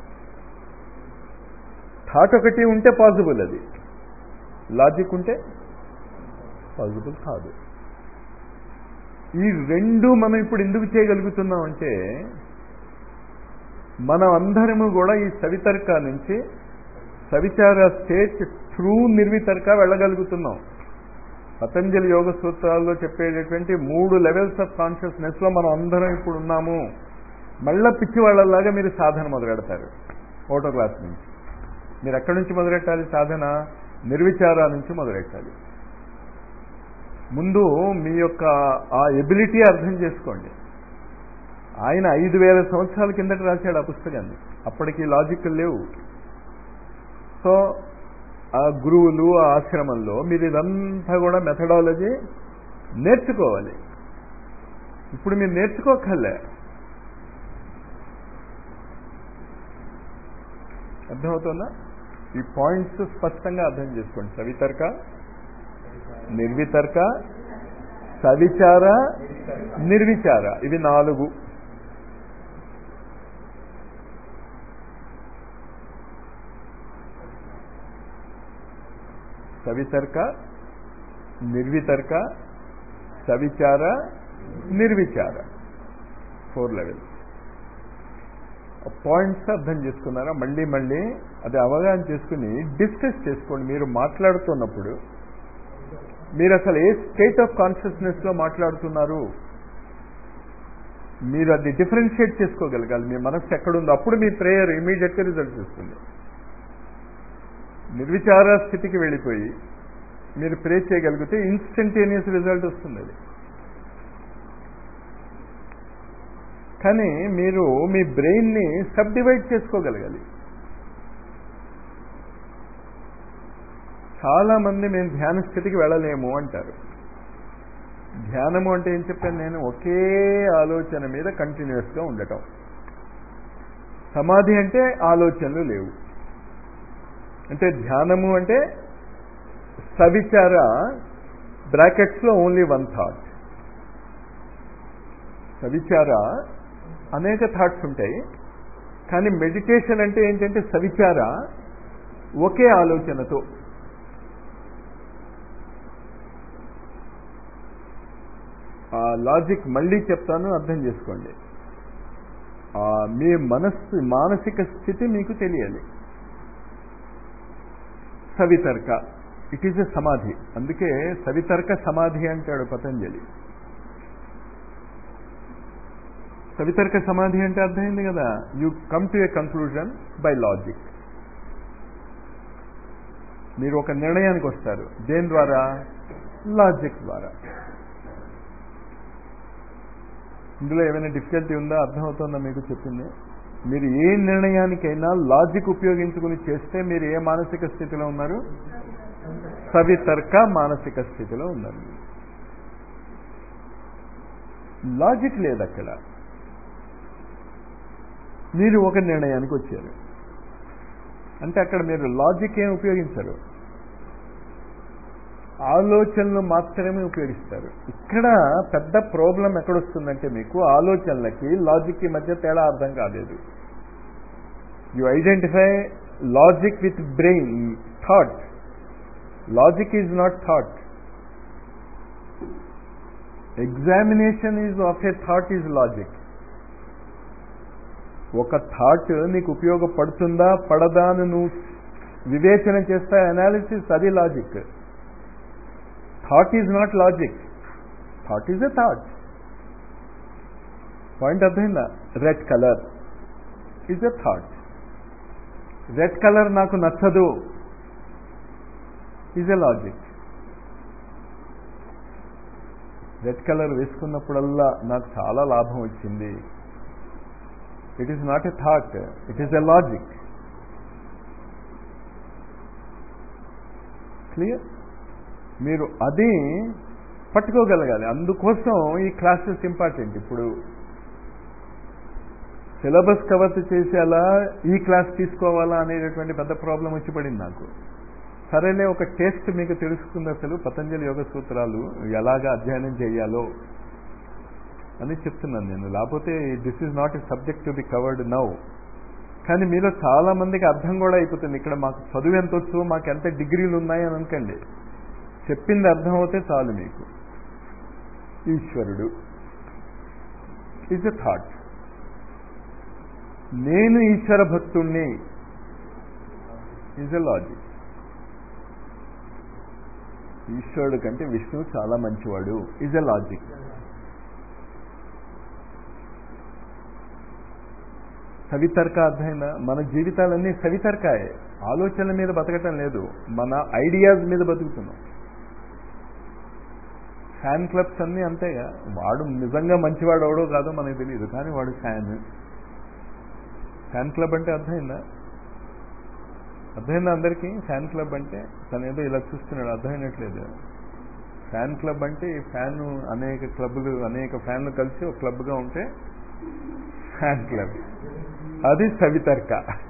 thought ఒకటి ఉంటే పాసిబుల్ అది లాజిక్ ఉంటే పాసిబుల్ కాదు ఈ రెండు మనం ఇప్పుడు ఎందుకు చేయగలుగుతున్నాం అంటే మనం అందరము కూడా ఈ సవితర్క నుంచి సవిచార స్టేట్ త్రూ నిర్వితర్క వెళ్ళగలుగుతున్నాం పతంజలి యోగ సూత్రాల్లో చెప్పేటటువంటి మూడు లెవెల్స్ ఆఫ్ కాన్షియస్నెస్ లో మనం అందరం ఇప్పుడు ఉన్నాము మళ్ళా పిచ్చి వాళ్ళలాగా మీరు సాధన మొదలెడతారు ఓటో క్లాస్ నుంచి మీరు ఎక్కడి నుంచి మొదలెట్టాలి సాధన నిర్విచారా నుంచి మొదలెట్టాలి ముందు మీ యొక్క ఆ ఎబిలిటీ అర్థం చేసుకోండి ఆయన ఐదు వేల సంవత్సరాల కిందట రాశాడు ఆ పుస్తకాన్ని అప్పటికి లాజిక్ లేవు సో ఆ గురువులు ఆ ఆశ్రమంలో మీరు ఇదంతా కూడా మెథడాలజీ నేర్చుకోవాలి ఇప్పుడు మీరు నేర్చుకోకర్లే అర్థమవుతుందా ఈ పాయింట్స్ స్పష్టంగా అర్థం చేసుకోండి సవితర్క నిర్వితర్క సవిచార నిర్విచార ఇవి నాలుగు సవితర్క నిర్వితర్క సవిచార నిర్విచార ఫోర్ లెవెల్స్ పాయింట్స్ అర్థం చేసుకున్నారా మళ్ళీ మళ్ళీ అది అవగాహన చేసుకుని డిస్కస్ చేసుకోండి మీరు మాట్లాడుతున్నప్పుడు మీరు అసలు ఏ స్టేట్ ఆఫ్ కాన్షియస్నెస్ లో మాట్లాడుతున్నారు మీరు అది డిఫరెన్షియేట్ చేసుకోగలగాలి మీ మనస్సు ఎక్కడుందో అప్పుడు మీ ప్రేయర్ ఇమీడియట్ గా రిజల్ట్ ఇస్తుంది నిర్విచార స్థితికి వెళ్ళిపోయి మీరు ప్రే చేయగలిగితే ఇన్స్టంటేనియస్ రిజల్ట్ వస్తుంది అది కానీ మీరు మీ బ్రెయిన్ని సబ్ డివైడ్ చేసుకోగలగాలి చాలా మంది మేము ధ్యాన స్థితికి వెళ్ళలేము అంటారు ధ్యానము అంటే ఏం చెప్పాను నేను ఒకే ఆలోచన మీద కంటిన్యూస్ గా ఉండటం సమాధి అంటే ఆలోచనలు లేవు అంటే ధ్యానము అంటే సవిచార బ్రాకెట్స్ లో ఓన్లీ వన్ థాట్ సవిచార అనేక థాట్స్ ఉంటాయి కానీ మెడిటేషన్ అంటే ఏంటంటే సవిచార ఒకే ఆలోచనతో ఆ లాజిక్ మళ్ళీ చెప్తాను అర్థం చేసుకోండి మీ మనస్సు మానసిక స్థితి మీకు తెలియాలి సవితర్క ఇట్ ఈజ్ ఎ సమాధి అందుకే సవితర్క సమాధి అంటాడు పతంజలి సవితర్క సమాధి అంటే అర్థమైంది కదా you come to a conclusion by logic మీరు ఒక నిర్ణయానికి వస్తారు దేని ద్వారా లాజిక్ ద్వారా ఇందులో ఏమైనా డిఫికల్టీ ఉందా అర్థమవుతుందా మీకు చెప్పింది మీరు ఏ నిర్ణయానికైనా లాజిక్ ఉపయోగించుకుని చేస్తే మీరు ఏ మానసిక స్థితిలో ఉన్నారు సవితర్క మానసిక స్థితిలో ఉన్నారు లాజిక్ లేదు అక్కడ మీరు ఒక నిర్ణయానికి వచ్చారు అంటే అక్కడ మీరు లాజిక్ ఏం ఉపయోగించరు ఆలోచనలు మాత్రమే ఉపయోగిస్తారు ఇక్కడ పెద్ద ప్రాబ్లం ఎక్కడొస్తుందంటే మీకు ఆలోచనలకి లాజిక్కి మధ్య తేడా అర్థం కాలేదు you identify logic with brain thought logic is not thought examination is of a thought is logic ఒక థాట్ నీకు ఉపయోగపడుతుందా పడదా అని నువ్వు వివేచన చేస్తా అనాలిసిస్ అది logic thought is not logic thought is a thought point అర్థమైందా red colour is a thought red colour నాకు నచ్చదు is a logic red colour వేసుకున్నప్పుడల్లా నాకు చాలా లాభం వచ్చింది it is not a thought it is a logic clear మీరు అది పట్టుకోగలగాలి అందుకోసం ఈ క్లాసెస్ ఇంపార్టెంట్ ఇప్పుడు సిలబస్ కవర్ చేసేలా ఈ క్లాస్ తీసుకోవాలా అనేటటువంటి పెద్ద ప్రాబ్లం వచ్చి పడింది నాకు సరేలే ఒక టెస్ట్ మీకు తెలుసుకుంది అసలు పతంజలి యోగ సూత్రాలు ఎలాగా అధ్యయనం చేయాలో అని చెప్తున్నాను నేను లేకపోతే this is not a subject to be covered now కానీ మీలో చాలా మందికి అర్థం కూడా అయిపోతుంది ఇక్కడ మాకు చదువు ఎంత వచ్చు మాకు ఎంత డిగ్రీలు ఉన్నాయి అని అనుకోండి చెప్పింది అర్థం అవుతే చాలు మీకు ఈశ్వరుడు ఈజ్ ఎ థాట్ నేను ఈశ్వర భక్తుణ్ణి ఈజ్ ఎ లాజిక్ ఈశ్వరుడు కంటే విష్ణువు చాలా మంచివాడు ఈజ్ ఎ లాజిక్ సవితర్క అర్థమైందా మన జీవితాలన్నీ సవితర్కాయే ఆలోచనల మీద బతకటం లేదు మన ఐడియాస్ మీద బతుకుతున్నాం ఫ్యాన్ క్లబ్స్ అన్నీ అంతేగా వాడు నిజంగా మంచివాడు అవడో కాదో మనకు తెలియదు కానీ వాడు ఫ్యాన్ ఫ్యాన్ క్లబ్ అంటే అర్థమైందా అర్థమైందా అందరికీ ఫ్యాన్ క్లబ్ అంటే తను ఏదో ఇలా చూస్తున్నాడు అర్థమైనట్లేదు ఫ్యాన్ క్లబ్ అంటే ఈ ఫ్యాన్ అనేక క్లబ్లు అనేక ఫ్యాన్లు కలిసి ఒక క్లబ్గా ఉంటే ఫ్యాన్ క్లబ్ అది సవితర్క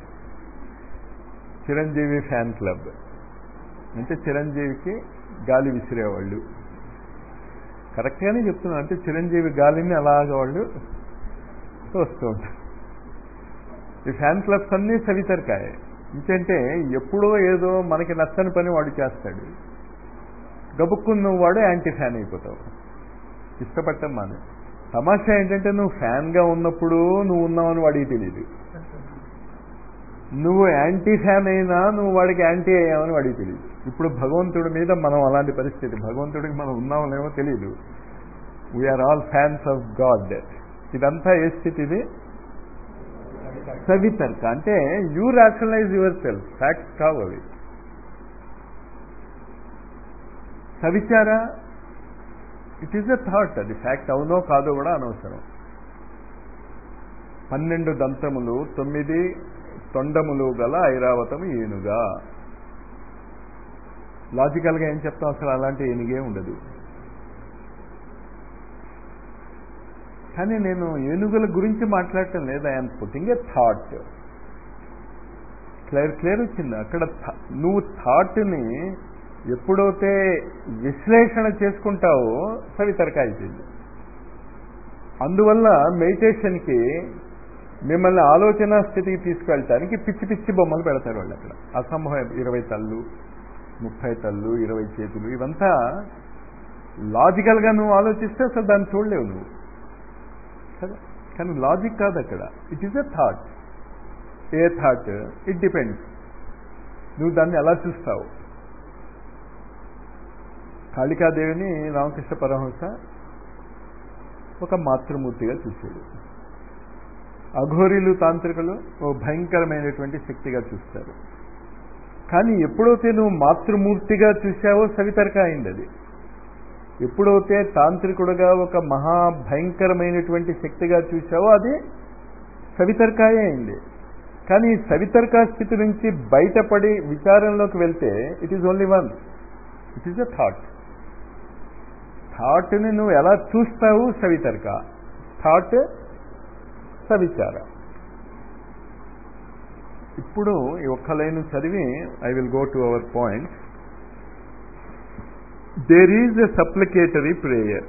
చిరంజీవి ఫ్యాన్ క్లబ్ అంటే చిరంజీవికి గాలి విసిరేవాళ్ళు కరెక్ట్గానే చెప్తున్నాను అంటే చిరంజీవి గాలిని అలాగ వాళ్ళు వస్తూ ఉంటారు ఈ ఫ్యాన్ క్లబ్స్ అన్నీ సవితర్కాయ ఇంకంటే ఎప్పుడో ఏదో మనకి నచ్చని పని వాడు చేస్తాడు గబుక్కున్న వాడు యాంటీ ఫ్యాన్ అయిపోతావు ఇష్టపడటం మానే తమాషా ఏంటంటే నువ్వు ఫ్యాన్గా ఉన్నప్పుడు నువ్వు ఉన్నావని వాడికి తెలియదు నువ్వు యాంటీ ఫ్యాన్ అయినా నువ్వు వాడికి యాంటీ అయ్యావని వాడికి తెలియదు ఇప్పుడు భగవంతుడి మీద మనం అలాంటి పరిస్థితి భగవంతుడికి మనం ఉన్నామనేమో తెలియదు we are all fans of god ఇదంతా ఏ స్థితి ఇది సవితర్క అంటే you rationalise yourself facts కావు అవి సవిచార ఇట్ ఈస్ ఎ థాట్ అది ఫ్యాక్ట్ అవునో కాదో కూడా అనవసరం పన్నెండు దంతములు తొమ్మిది తొండములు గల ఐరావతము ఏనుగా లాజికల్గా ఏం చెప్తాం అసలు అలాంటి ఏనుగే ఉండదు కానీ నేను ఏనుగుల గురించి మాట్లాడటం లేదు I'm putting a thought clear clear వచ్చింది అక్కడ నువ్వు థాట్ని ఎప్పుడైతే విశ్లేషణ చేసుకుంటావో సవితరక అయిపోయింది అందువల్ల మెడిటేషన్కి మిమ్మల్ని ఆలోచన స్థితికి తీసుకెళ్ళటానికి పిచ్చి పిచ్చి బొమ్మలు పెడతారు వాళ్ళు అక్కడ అసంభవం ఇరవై తల్లు ముప్పై తల్లు ఇరవై చేతులు ఇవంతా లాజికల్గా నువ్వు ఆలోచిస్తే అసలు దాన్ని చూడలేవు నువ్వు కదా కానీ లాజిక్ కాదు అక్కడ it is a thought a thought it depends నువ్వు దాన్ని ఎలా చూస్తావు కాళికాదేవిని రామకృష్ణ పరమహంస ఒక మాతృమూర్తిగా చూశాడు అఘోరీలు తాంత్రికులు ఓ భయంకరమైనటువంటి శక్తిగా చూస్తారు కానీ ఎప్పుడైతే నువ్వు మాతృమూర్తిగా చూసావో సవితరక అయింది అది ఎప్పుడైతే తాంత్రికుడుగా ఒక మహా భయంకరమైనటువంటి శక్తిగా చూసావో అది సవితర్కాయే అయింది కానీ ఈ సవితర్కా స్థితి నుంచి బయటపడి విచారంలోకి వెళ్తే it is only one it is a thought థాట్ని నువ్వు ఎలా చూస్తావు సవితర్క థాట్ సవిచార ఇప్పుడు ఈ ఒక్క లైన్ చదివి I will go to our point there is a supplicatory prayer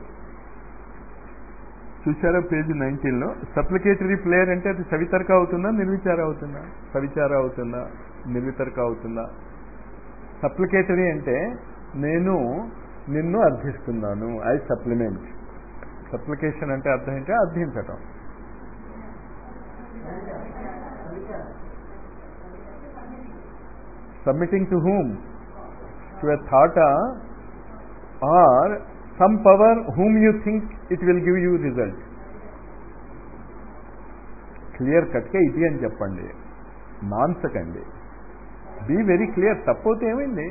చూసారా పేజ్ నైన్టీన్లో సప్లికేటరీ ప్లేయర్ అంటే అది సవితర్క అవుతుందా నిర్విచార అవుతుందా సవిచార అవుతుందా నిర్వితర్క అవుతుందా సప్లికేటరీ అంటే నేను నిన్ను అర్థిస్తున్నాను ఐ సప్లిమెంట్ సప్లికేషన్ అంటే అర్థం ఏంటి అర్థించటం submitting to whom to a thought or some power whom you think it will give you result clear కట్గా ఇది అని చెప్పండి నాన్సకండి బీ వెరీ క్లియర్ తప్పైతే ఏమైంది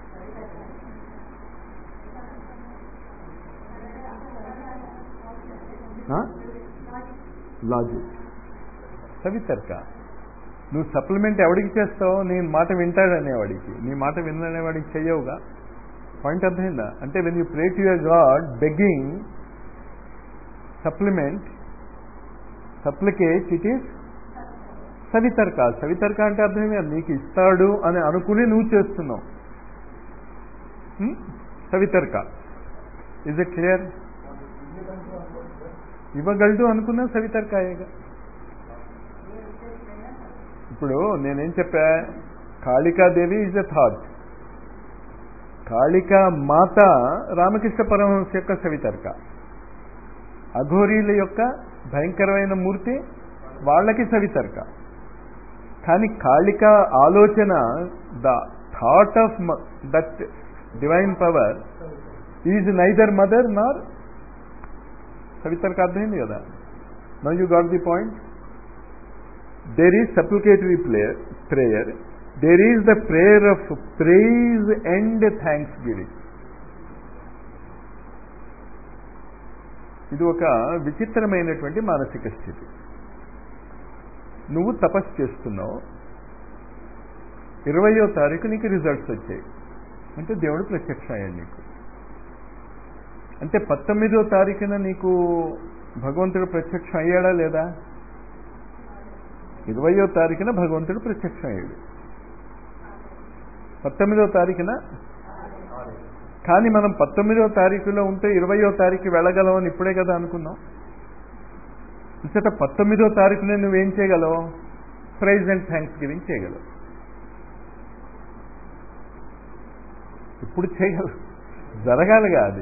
లాజిక్ సవితర్క నువ్వు సప్లిమెంట్ ఎవడికి చేస్తావు నేను మాట వింటాడనేవాడికి నీ మాట విననేవాడికి చెయ్యవుగా పాయింట్ అర్థమైందా అంటే when you pray to your god begging supplement supplicate it is సవితర్క సవితర్క అంటే అర్థమే నీకు ఇస్తాడు అని అనుకుని నువ్వు చేస్తున్నావు సవితర్క ఇజ్ ఇట్ క్లియర్ ఇవ్వగలడు అనుకున్నా సవితర్కాయేగా ఇప్పుడు నేనేం చెప్పా Kalikadevi is a thought Kalika Mata Ramakrishna Paramahamsa యొక్క సవితర్క అఘోరీల యొక్క భయంకరమైన మూర్తి వాళ్ళకి సవితర్క కానీ కాళిక ఆలోచన the thought of that divine power is neither mother nor సవితర్క అర్థమైంది కదా no you got the point there is supplicatory player prayer there is the prayer of praise and thanksgiving ఇది ఒక విచిత్రమైనటువంటి మానసిక స్థితి నువ్వు తపస్సు చేస్తున్నావు ఇరవయో తారీఖు నీకు రిజల్ట్స్ వచ్చాయి అంటే దేవుడు ప్రత్యక్ష అయ్యాడు నీకు అంటే పంతొమ్మిదో తారీఖున నీకు భగవంతుడు ప్రత్యక్షం అయ్యాడా లేదా ఇరవయో తారీఖున భగవంతుడు ప్రత్యక్షం అయ్యాడు పంతొమ్మిదో తారీఖున కానీ మనం పంతొమ్మిదో తారీఖులో ఉంటే ఇరవయో తారీఖు వెళ్ళగలం అని ఇప్పుడే కదా అనుకున్నాం ఇంతట పంతొమ్మిదో తారీఖున నువ్వేం చేయగలవు ప్రైజ్ అండ్ థ్యాంక్స్ గివింగ్ చేయగలవు ఇప్పుడు చేయగలవు జరగాలిగా అది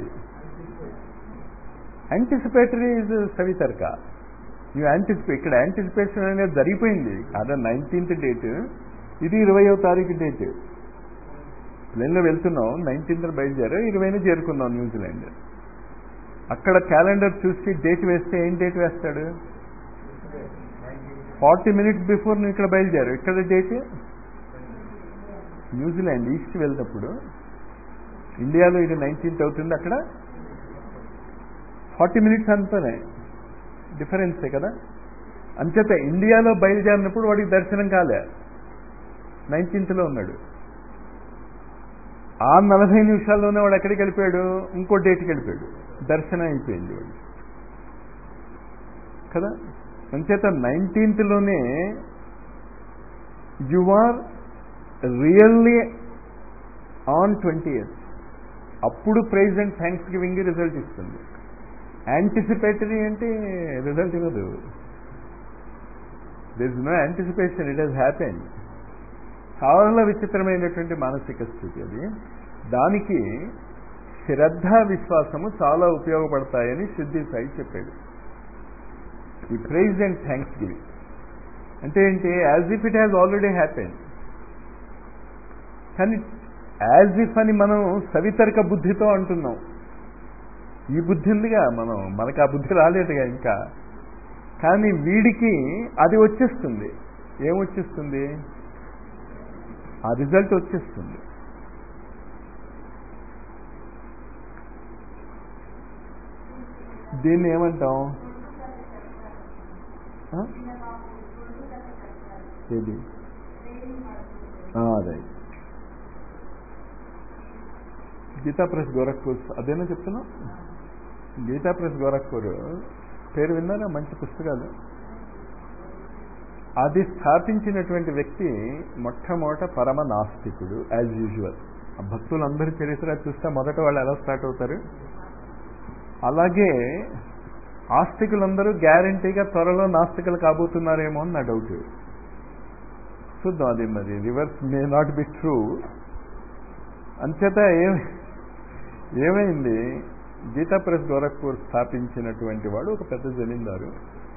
యాంటిసిపేటరీ ఇస్ సవితర్క నువ్వు యాంటిసిపే ఇక్కడ యాంటిసిపేషన్ అనేది జరిగిపోయింది అదే నైన్టీన్త్ డేట్ ఇది ఇరవయో తారీఖు డేట్ ప్లేన్లో వెళ్తున్నాం నైన్టీన్త్ బయలుదేరా ఇరవైన చేరుకున్నాం న్యూజిలాండ్ అక్కడ క్యాలెండర్ చూసి డేట్ వేస్తే ఏం డేట్ వేస్తాడు ఫార్టీ మినిట్స్ బిఫోర్ నువ్వు ఇక్కడ బయలుదేరు ఇక్కడ డేట్ న్యూజిలాండ్ ఈస్ట్ వెళ్ళినప్పుడు ఇండియాలో ఇది నైన్టీన్త్ అవుతుంది అక్కడ ఫార్టీ మినిట్స్ అంతనే డిఫరెన్సే కదా అంచేత ఇండియాలో బయలుదేరినప్పుడు వాడికి దర్శనం కాలే నైన్టీన్త్లో ఉన్నాడు ఆ నలభై నిమిషాల్లోనే వాడు ఎక్కడికి వెళ్ళిపోయాడు ఇంకో డేట్కి వెళ్ళిపోయాడు దర్శనం అయిపోయింది వాడు కదా అంచేత నైన్టీన్త్లోనే you are really on twenty years అప్పుడు praise and thanksgiving result ఇస్తుంది యాంటిసిపేటరీ అంటే రిజల్ట్ ఇవ్వదు there is no anticipation it has happen చాలా విచిత్రమైనటువంటి మానసిక స్థితి అది దానికి శ్రద్ధ విశ్వాసము చాలా ఉపయోగపడతాయని సిద్ధి సాయి చెప్పాడు ఈ ప్రైజ్ అండ్ థ్యాంక్స్ గివింగ్ అంటే ఏంటి as if it has already happen కానీ యాజ్ ఇఫ్ అని మనం సవితర్క బుద్ధితో అంటున్నాం ఈ బుద్ధి ఉందిగా మనం మనకు ఆ బుద్ధి రాలేదుగా ఇంకా కానీ వీడికి అది వచ్చేస్తుంది ఏం వచ్చేస్తుంది ఆ రిజల్ట్ వచ్చేస్తుంది దీన్ని ఏమంటాం ఏది అదే గీతా ప్రెస్ గోరఖ్పూర్ అదేనా చెప్తున్నా గీతా ప్రెస్ గోరఖ్పూర్ పేరు విన్నారా మంచి పుస్తకాలు అది స్థాపించినటువంటి వ్యక్తి మొట్టమొదట పరమ నాస్తికుడు యాజ్ యూజువల్ భక్తులందరి చరిత్ర చూస్తే మొదట వాళ్ళు ఎలా స్టార్ట్ అవుతారు అలాగే ఆస్తికులందరూ గ్యారంటీగా త్వరలో నాస్తికులు కాబోతున్నారేమో అని నా డౌట్ చూద్దాం అది మరి reverse may not be true అంచేత ఏం ఏమైంది గీతా ప్రెస్ గోరఖ్పూర్ స్థాపించినటువంటి వాడు ఒక పెద్ద జమీందారు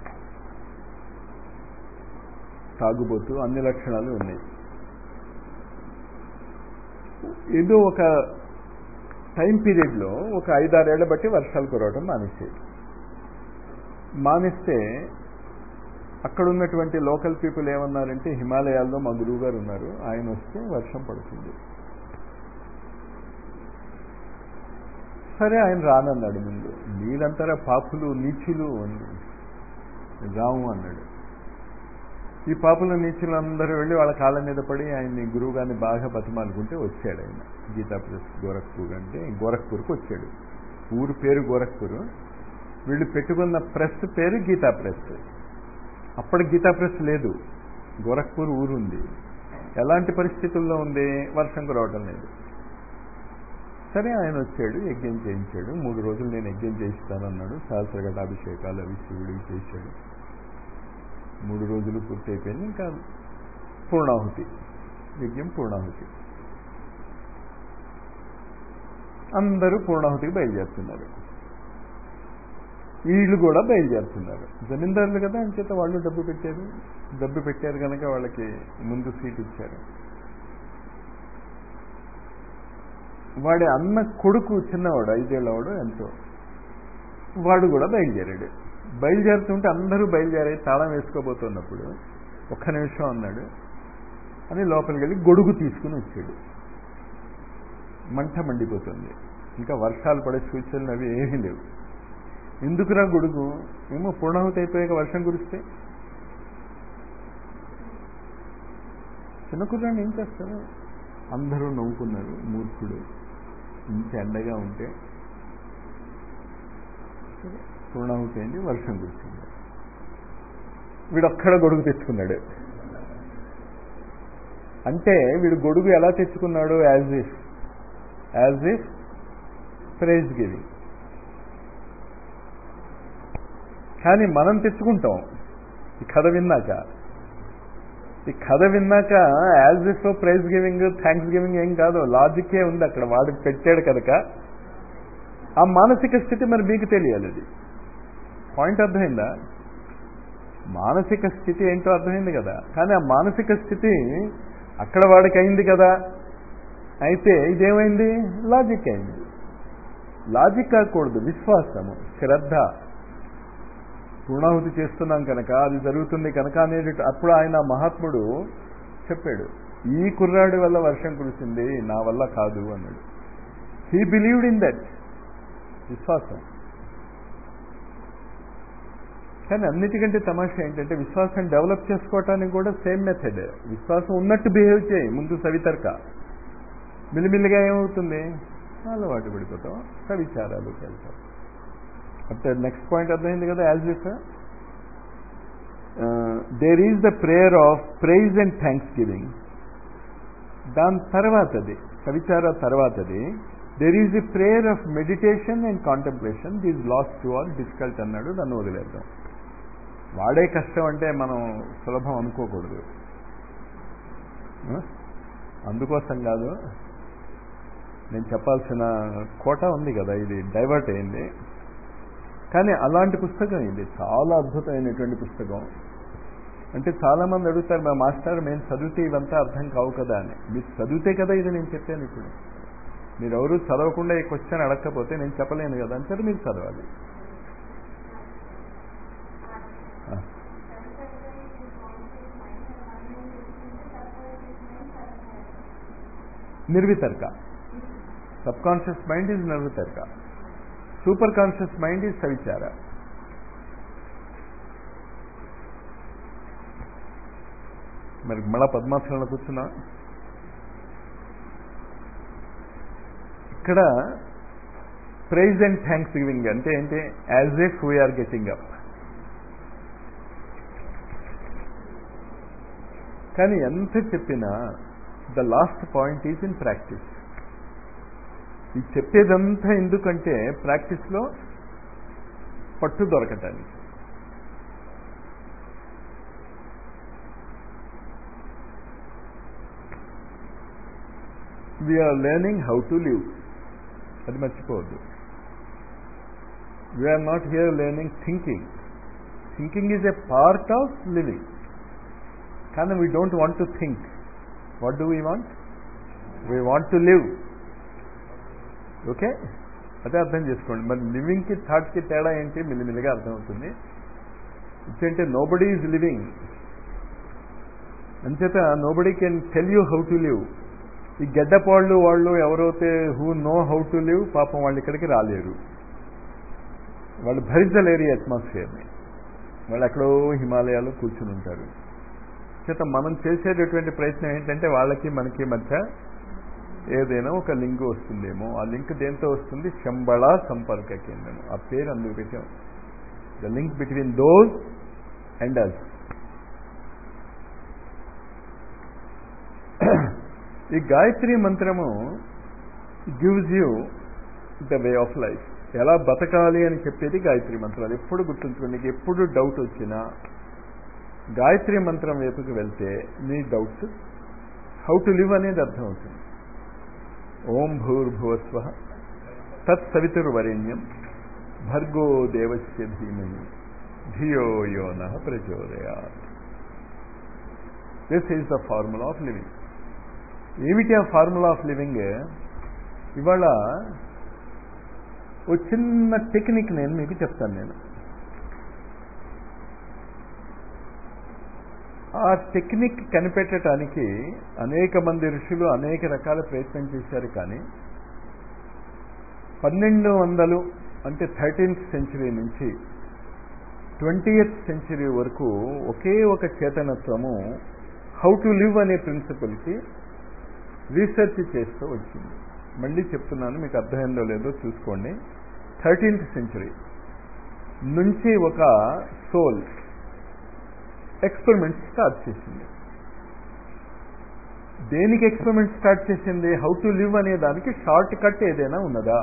తాగుబోతు అన్ని లక్షణాలు ఉన్నాయి ఏదో ఒక టైం పీరియడ్లో ఒక ఐదారేళ్ల బట్టి వర్షాలు కురవడం మానేసేది మానేస్తే అక్కడ ఉన్నటువంటి లోకల్ పీపుల్ ఏమన్నారంటే హిమాలయాల్లో మా గురువు గారు ఉన్నారు ఆయన వస్తే వర్షం పడుతుంది సరే ఆయన రానన్నాడు ముందు మీరంటారా పాపులు నీచులు అని రాము అన్నాడు ఈ పాపుల నీచులు అందరూ వెళ్ళి వాళ్ళ కాళ్ళ మీద పడి ఆయన్ని గురువు గారిని బాగా బతిమాలుకుంటే వచ్చాడు ఆయన గీతా ప్రెస్ గోరఖ్పూర్ అంటే గోరఖ్పూర్కి వచ్చాడు ఊరు పేరు గోరఖ్పూర్ వీళ్ళు పెట్టుకున్న ప్రెస్ పేరు గీతా ప్రెస్ అప్పటి గీతా ప్రెస్ లేదు గోరఖ్పూర్ ఊరు ఉంది ఎలాంటి పరిస్థితుల్లో ఉంది వర్షం కురవటం లేదు సరే ఆయన వచ్చాడు యజ్ఞం చేయించాడు మూడు రోజులు నేను యజ్ఞం చేయిస్తానన్నాడు సహస్రఘటాభిషేకాలు అవి శివుడికి చేశాడు మూడు రోజులు పూర్తి అయిపోయింది ఇంకా పూర్ణాహుతి యజ్ఞం పూర్ణాహుతి అందరూ పూర్ణాహుతికి బయలుదేరుతున్నారు వీళ్ళు కూడా బయలుదేరుతున్నారు జమీందారులు కదా అంచేత వాళ్ళు డబ్బు పెట్టారు డబ్బు పెట్టారు కనుక వాళ్ళకి ముందు సీట్ ఇచ్చారు వాడి అన్న కొడుకు చిన్నవాడు ఐదేళ్లవాడు ఎంతో వాడు కూడా బయలుదేరాడు బయలుదేరుతుంటే అందరూ బయలుదేరి తాళం వేసుకోబోతున్నప్పుడు ఒక్క నిమిషం అన్నాడు అని లోపలికి వెళ్ళి గొడుగు తీసుకుని వచ్చాడు మంట మండిపోతుంది ఇంకా వర్షాలు పడే సూచనలు అవి ఏమీ లేవు ఎందుకురా గొడుగు ఏమో పూర్ణాహుతి అయిపోయాక వర్షం కురిస్తే చిన్న కుర్రాన్ని ఏం చేస్తారు అందరూ నవ్వుకున్నారు మూర్ఖుడు ఇంత ఎండగా ఉంటే పూర్ణాహుతి అయింది వర్షం కురిసింది వీడొక్కడ గొడుగు తెచ్చుకున్నాడు అంటే వీడు గొడుగు ఎలా తెచ్చుకున్నాడు as if as if praise giving కానీ మనం తెచ్చుకుంటాం ఈ కథ విన్నాక ఈ కథ విన్నాక as if praise giving thanksgiving ఏం కాదు లాజికే ఉంది అక్కడ వాడు పెట్టాడు కనుక ఆ మానసిక స్థితి మరి మీకు తెలియాలి అది పాయింట్ అర్థమైందా మానసిక స్థితి ఏంటో అర్థమైంది కదా కానీ ఆ మానసిక స్థితి అక్కడ వాడికి అయింది కదా అయితే ఇదేమైంది లాజిక్ అయింది లాజిక్ కాకూడదు విశ్వాసము శ్రద్ధ పూర్ణాహుతి చేస్తున్నాం కనుక అది జరుగుతుంది కనుక అనేది అప్పుడు ఆయన మహాత్ముడు చెప్పాడు ఈ కుర్రాడి వల్ల వర్షం కురిసింది నా వల్ల కాదు అన్నాడు హీ బిలీవ్డ్ ఇన్ దట్ విశ్వాసం కానీ అన్నిటికంటే తమాషా ఏంటంటే విశ్వాసం డెవలప్ చేసుకోవటానికి కూడా సేమ్ మెథడ్ విశ్వాసం ఉన్నట్టు బిహేవ్ చేయి ముందు సవితర్క మిలిమిల్లిగా ఏమవుతుంది అలవాటు పడిపోతాం సవిచారాలకు వెళ్తాం అంటే నెక్స్ట్ పాయింట్ అర్థమైంది కదా as if there is the prayer of praise and thanksgiving దాని తర్వాతది సవిచార తర్వాతది there is the prayer of meditation and contemplation these last two all difficult అన్నాడు దాన్ని వదిలేద్దాం వాడే కష్టం అంటే మనం సులభం అనుకోకూడదు అందుకోసం కాదు నేను చెప్పాల్సిన కోట ఉంది కదా ఇది డైవర్ట్ అయింది కానీ అలాంటి పుస్తకం ఇది చాలా అద్భుతమైనటువంటి పుస్తకం అంటే చాలా మంది అడుగుతారు మా మాస్టర్ మేము చదివితే ఇవంతా అర్థం కావు కదా అని మీరు చదివితే కదా ఇది నేను చెప్పాను ఇప్పుడు మీరు ఎవరు చదవకుండా ఈ క్వశ్చన్ అడగకపోతే నేను చెప్పలేను కదా అంటే మీరు చదవాలి నిర్వితర్క సబ్ కాన్షియస్ మైండ్ ఈజ్ నిర్వితర్క సూపర్ కాన్షియస్ మైండ్ ఈజ్ సవిచార మరి మళ్ళా పద్మాసనంలో కూర్చున్నా ఇక్కడ ప్రైజ్ అండ్ థ్యాంక్స్ గివింగ్ అంటే ఏంటి as if we are getting up కానీ ఎంత చెప్పినా the last point is in practice ఈ చెప్పేదంతా ఎందుకంటే ప్రాక్టీస్లో పట్టు దొరకటానికి we are learning how to live అది మర్చిపోవద్దు we are not here learning thinking thinking is a part of living కానీ we don't want to think what do we want we want to live okay అదే అర్థం చేసుకోండి మరి లివింగ్కి థాట్కి తేడా ఏంటి మిల్లిమిల్లిగా అర్థమవుతుంది ఇచ్చంటే నోబడీ ఈజ్ లివింగ్ అంచేత nobody can tell you how to live ఈ గడ్డపాళ్ళు వాళ్ళు ఎవరైతే who know how to live పాపం వాళ్ళు ఇక్కడికి రాలేరు వాళ్ళు భరించలేరు ఈ అట్మాస్ఫియర్ని వాళ్ళు ఎక్కడో హిమాలయాల్లో కూర్చుని ఉంటారు చేత మనం చేసేటటువంటి ప్రయత్నం ఏంటంటే వాళ్ళకి మనకి మధ్య ఏదైనా ఒక లింక్ వస్తుందేమో ఆ లింక్ దేంతో వస్తుంది శంబళ సంపర్క కేంద్రం ఆ పేరు అందుకు పెట్టాం the link between those and us ఈ గాయత్రి మంత్రము gives you the way of life ఎలా బతకాలి అని చెప్పేది గాయత్రి మంత్రం అది ఎప్పుడు గుర్తుంచుకోండి నీకు ఎప్పుడు డౌట్ వచ్చినా గాయత్రి మంత్రం వైపుకి వెళ్తే నీ డౌట్ హౌ టు లివ్ అనేది అర్థమవుతుంది ఓం భూర్భువస్వ తత్సవితుర్వరేణ్యం భర్గో దేవస్య ధీమహి ధియో యోన ప్రచోదయాత్ this is the formula of living ఏమిటి ఆ ఫార్ములా ఆఫ్ లివింగ్ ఇవాళ ఓ చిన్న టెక్నిక్ నేను మీకు చెప్తాను నేను ఆ టెక్నిక్ కనిపెట్టడానికి అనేక మంది ఋషులు అనేక రకాల ప్రయత్నం చేశారు కానీ పన్నెండు వందలు అంటే థర్టీన్త్ సెంచరీ నుంచి ట్వంటీయత్ సెంచరీ వరకు ఒకే ఒక చేతనత్వము హౌ టు లివ్ అనే ప్రిన్సిపల్కి రీసెర్చ్ చేస్తూ వచ్చింది మళ్ళీ చెప్తున్నాను మీకు అర్థమైందో లేదో చూసుకోండి థర్టీన్త్ సెంచరీ నుంచి ఒక సోల్ ఎక్స్పెరిమెంట్ స్టార్ట్ చేసింది దేనికి ఎక్స్పెరిమెంట్ స్టార్ట్ చేసింది హౌ టు లివ్ అనే దానికి షార్ట్ కట్ ఏదైనా ఉన్నదా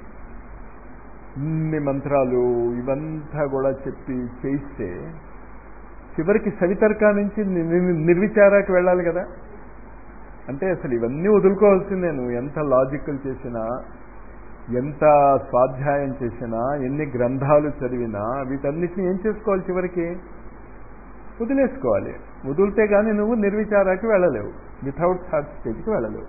ఇన్ని మంత్రాలు ఇవంతా కూడా చెప్పి చేయిస్తే చివరికి సవితర్క నుంచి నిర్విచారాకి వెళ్ళాలి కదా అంటే అసలు ఇవన్నీ వదులుకోవాల్సిందే నువ్వు ఎంత లాజికల్ చేసినా ఎంత స్వాధ్యాయం చేసినా ఎన్ని గ్రంథాలు చదివినా వీటన్నిటిని ఏం చేసుకోవాలి చివరికి వదిలేసుకోవాలి వదిలితే కానీ నువ్వు నిర్విచారాకి వెళ్ళలేవు వితౌట్ థాట్ స్టేజ్కి వెళ్ళలేవు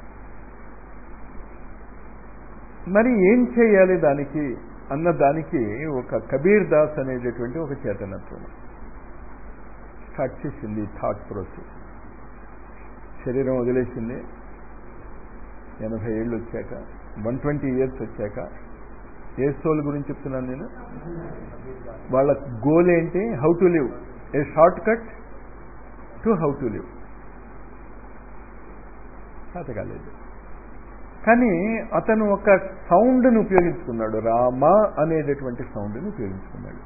మరి ఏం చేయాలి దానికి అన్న దానికి ఒక కబీర్ దాస్ అనేటటువంటి ఒక చేతనత్వం స్టార్ట్ చేసింది థాట్ ప్రాసెస్ శరీరం వదిలేసింది ఎనభై ఏళ్ళు వచ్చాక వన్ ట్వంటీ ఇయర్స్ వచ్చాక ఏ సోల్ గురించి చెప్తున్నాను నేను వాళ్ళ గోల్ ఏంటి how to live a shortcut to how to live చేత కాలేదు కానీ అతను ఒక సౌండ్ని ఉపయోగించుకున్నాడు రామ అనేటటువంటి సౌండ్ని ఉపయోగించుకున్నాడు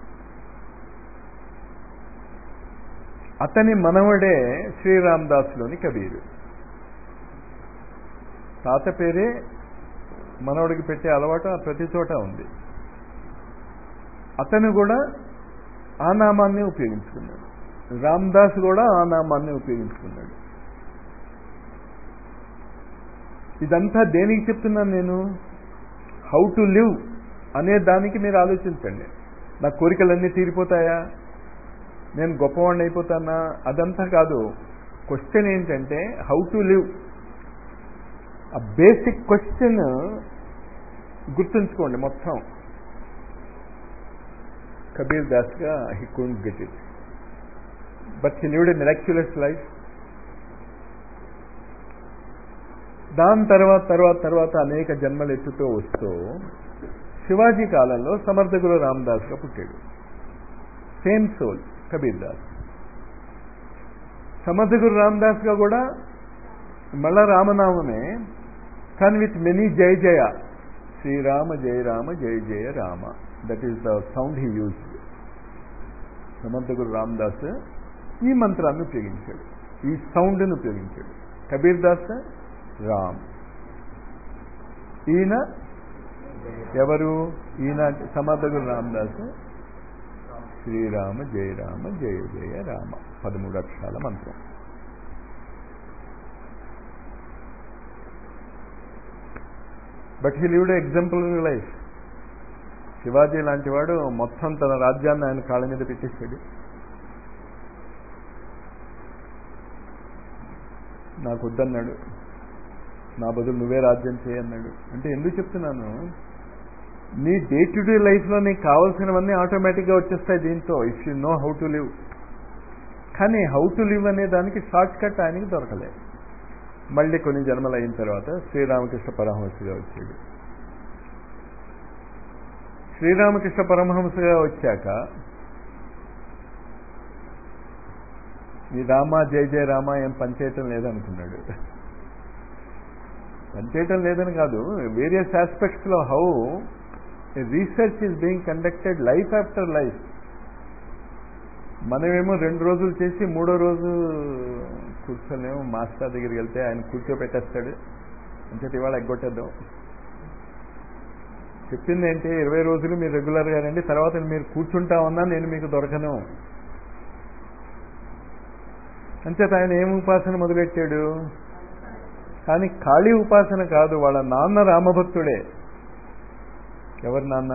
అతని మనవడే శ్రీరామ్ దాస్లోని కబీరు తాత పేరే మనవడికి పెట్టే అలవాటు ప్రతి చోట ఉంది అతను కూడా ఆ నామాన్ని ఉపయోగించుకున్నాడు రామ్దాస్ కూడా ఆ నామాన్ని ఉపయోగించుకున్నాడు ఇదంతా దేనికి చెప్తున్నాను నేను హౌ టు లివ్ అనే దానికి మీరు ఆలోచించండి నా కోరికలన్నీ తీరిపోతాయా నేను గొప్పవాడిని అయిపోతానా అదంతా కాదు క్వశ్చన్ ఏంటంటే హౌ టు లివ్ ఆ బేసిక్ క్వశ్చన్ గుర్తుంచుకోండి మొత్తం కబీర్ దాస్గా he can't get it but he lived a miraculous life దాని తర్వాత తర్వాత తర్వాత అనేక జన్మలు ఎత్తుతూ వస్తూ శివాజీ కాలంలో సమర్థ గురు రామదాస్గా పుట్టాడు సేమ్ సోల్ కబీర్ దాస్ సమర్థ గురు రామదాస్గా కూడా మళ్ళా రామనామమే కానీ విత్ మెనీ జయ జయ శ్రీరామ జయ రామ జయ జయ Rama that is the sound he use Samarth Guru Ramdas ఈ మంత్రాన్ని ఉపయోగించాడు ఈ సౌండ్ని ఉపయోగించాడు కబీర్ దాస్ రామ్ ఈయన ఎవరు ఈయన సమర్థ గురు రామదాస్ శ్రీరామ జయ రామ జయ జయ రామ పదమూడు అక్షరాల మంత్రం but he lived example life Shivaji లాంటి వాడు మొత్తం తన రాజ్యాన్ని ఆయన కాళ్ళ మీద పెట్టేశాడు నాకు వద్దన్నాడు నా బదులు నువ్వే రాజ్యం చేయన్నాడు అంటే ఎందుకు చెప్తున్నాను నీ డే టు డే లైఫ్లో నీకు కావాల్సినవన్నీ ఆటోమేటిక్గా వచ్చేస్తాయి దీంతో if you know how to live కానీ హౌ టు లివ్ అనే దానికి షార్ట్ కట్ ఆయనకి దొరకలేదు మళ్ళీ కొన్ని జన్మలు అయిన తర్వాత శ్రీరామకృష్ణ పరమహంసగా వచ్చాడు శ్రీరామకృష్ణ పరమహంసగా వచ్చాక ఈ రామ జయ జయ రామ ఏం పనిచేయటం లేదనుకున్నాడు పనిచేయటం లేదని కాదు వేరియస్ ఆస్పెక్ట్స్లో how research is being conducted life after life మనమేమో రెండు రోజులు చేసి మూడో రోజు కూర్చోలేము మాస్టర్ దగ్గరికి వెళ్తే ఆయన కూర్చోపెట్టేస్తాడు అంచేది ఇవాళ ఎగ్గొట్టేద్దాం చెప్పింది ఏంటి ఇరవై రోజులు మీరు రెగ్యులర్గా రండి తర్వాత మీరు కూర్చుంటామన్నా నేను మీకు దొరకను అంచేత ఆయన ఏం ఉపాసన మొదలెట్టాడు కానీ ఖాళీ ఉపాసన కాదు వాళ్ళ నాన్న రామభక్తుడే ఎవరి నాన్న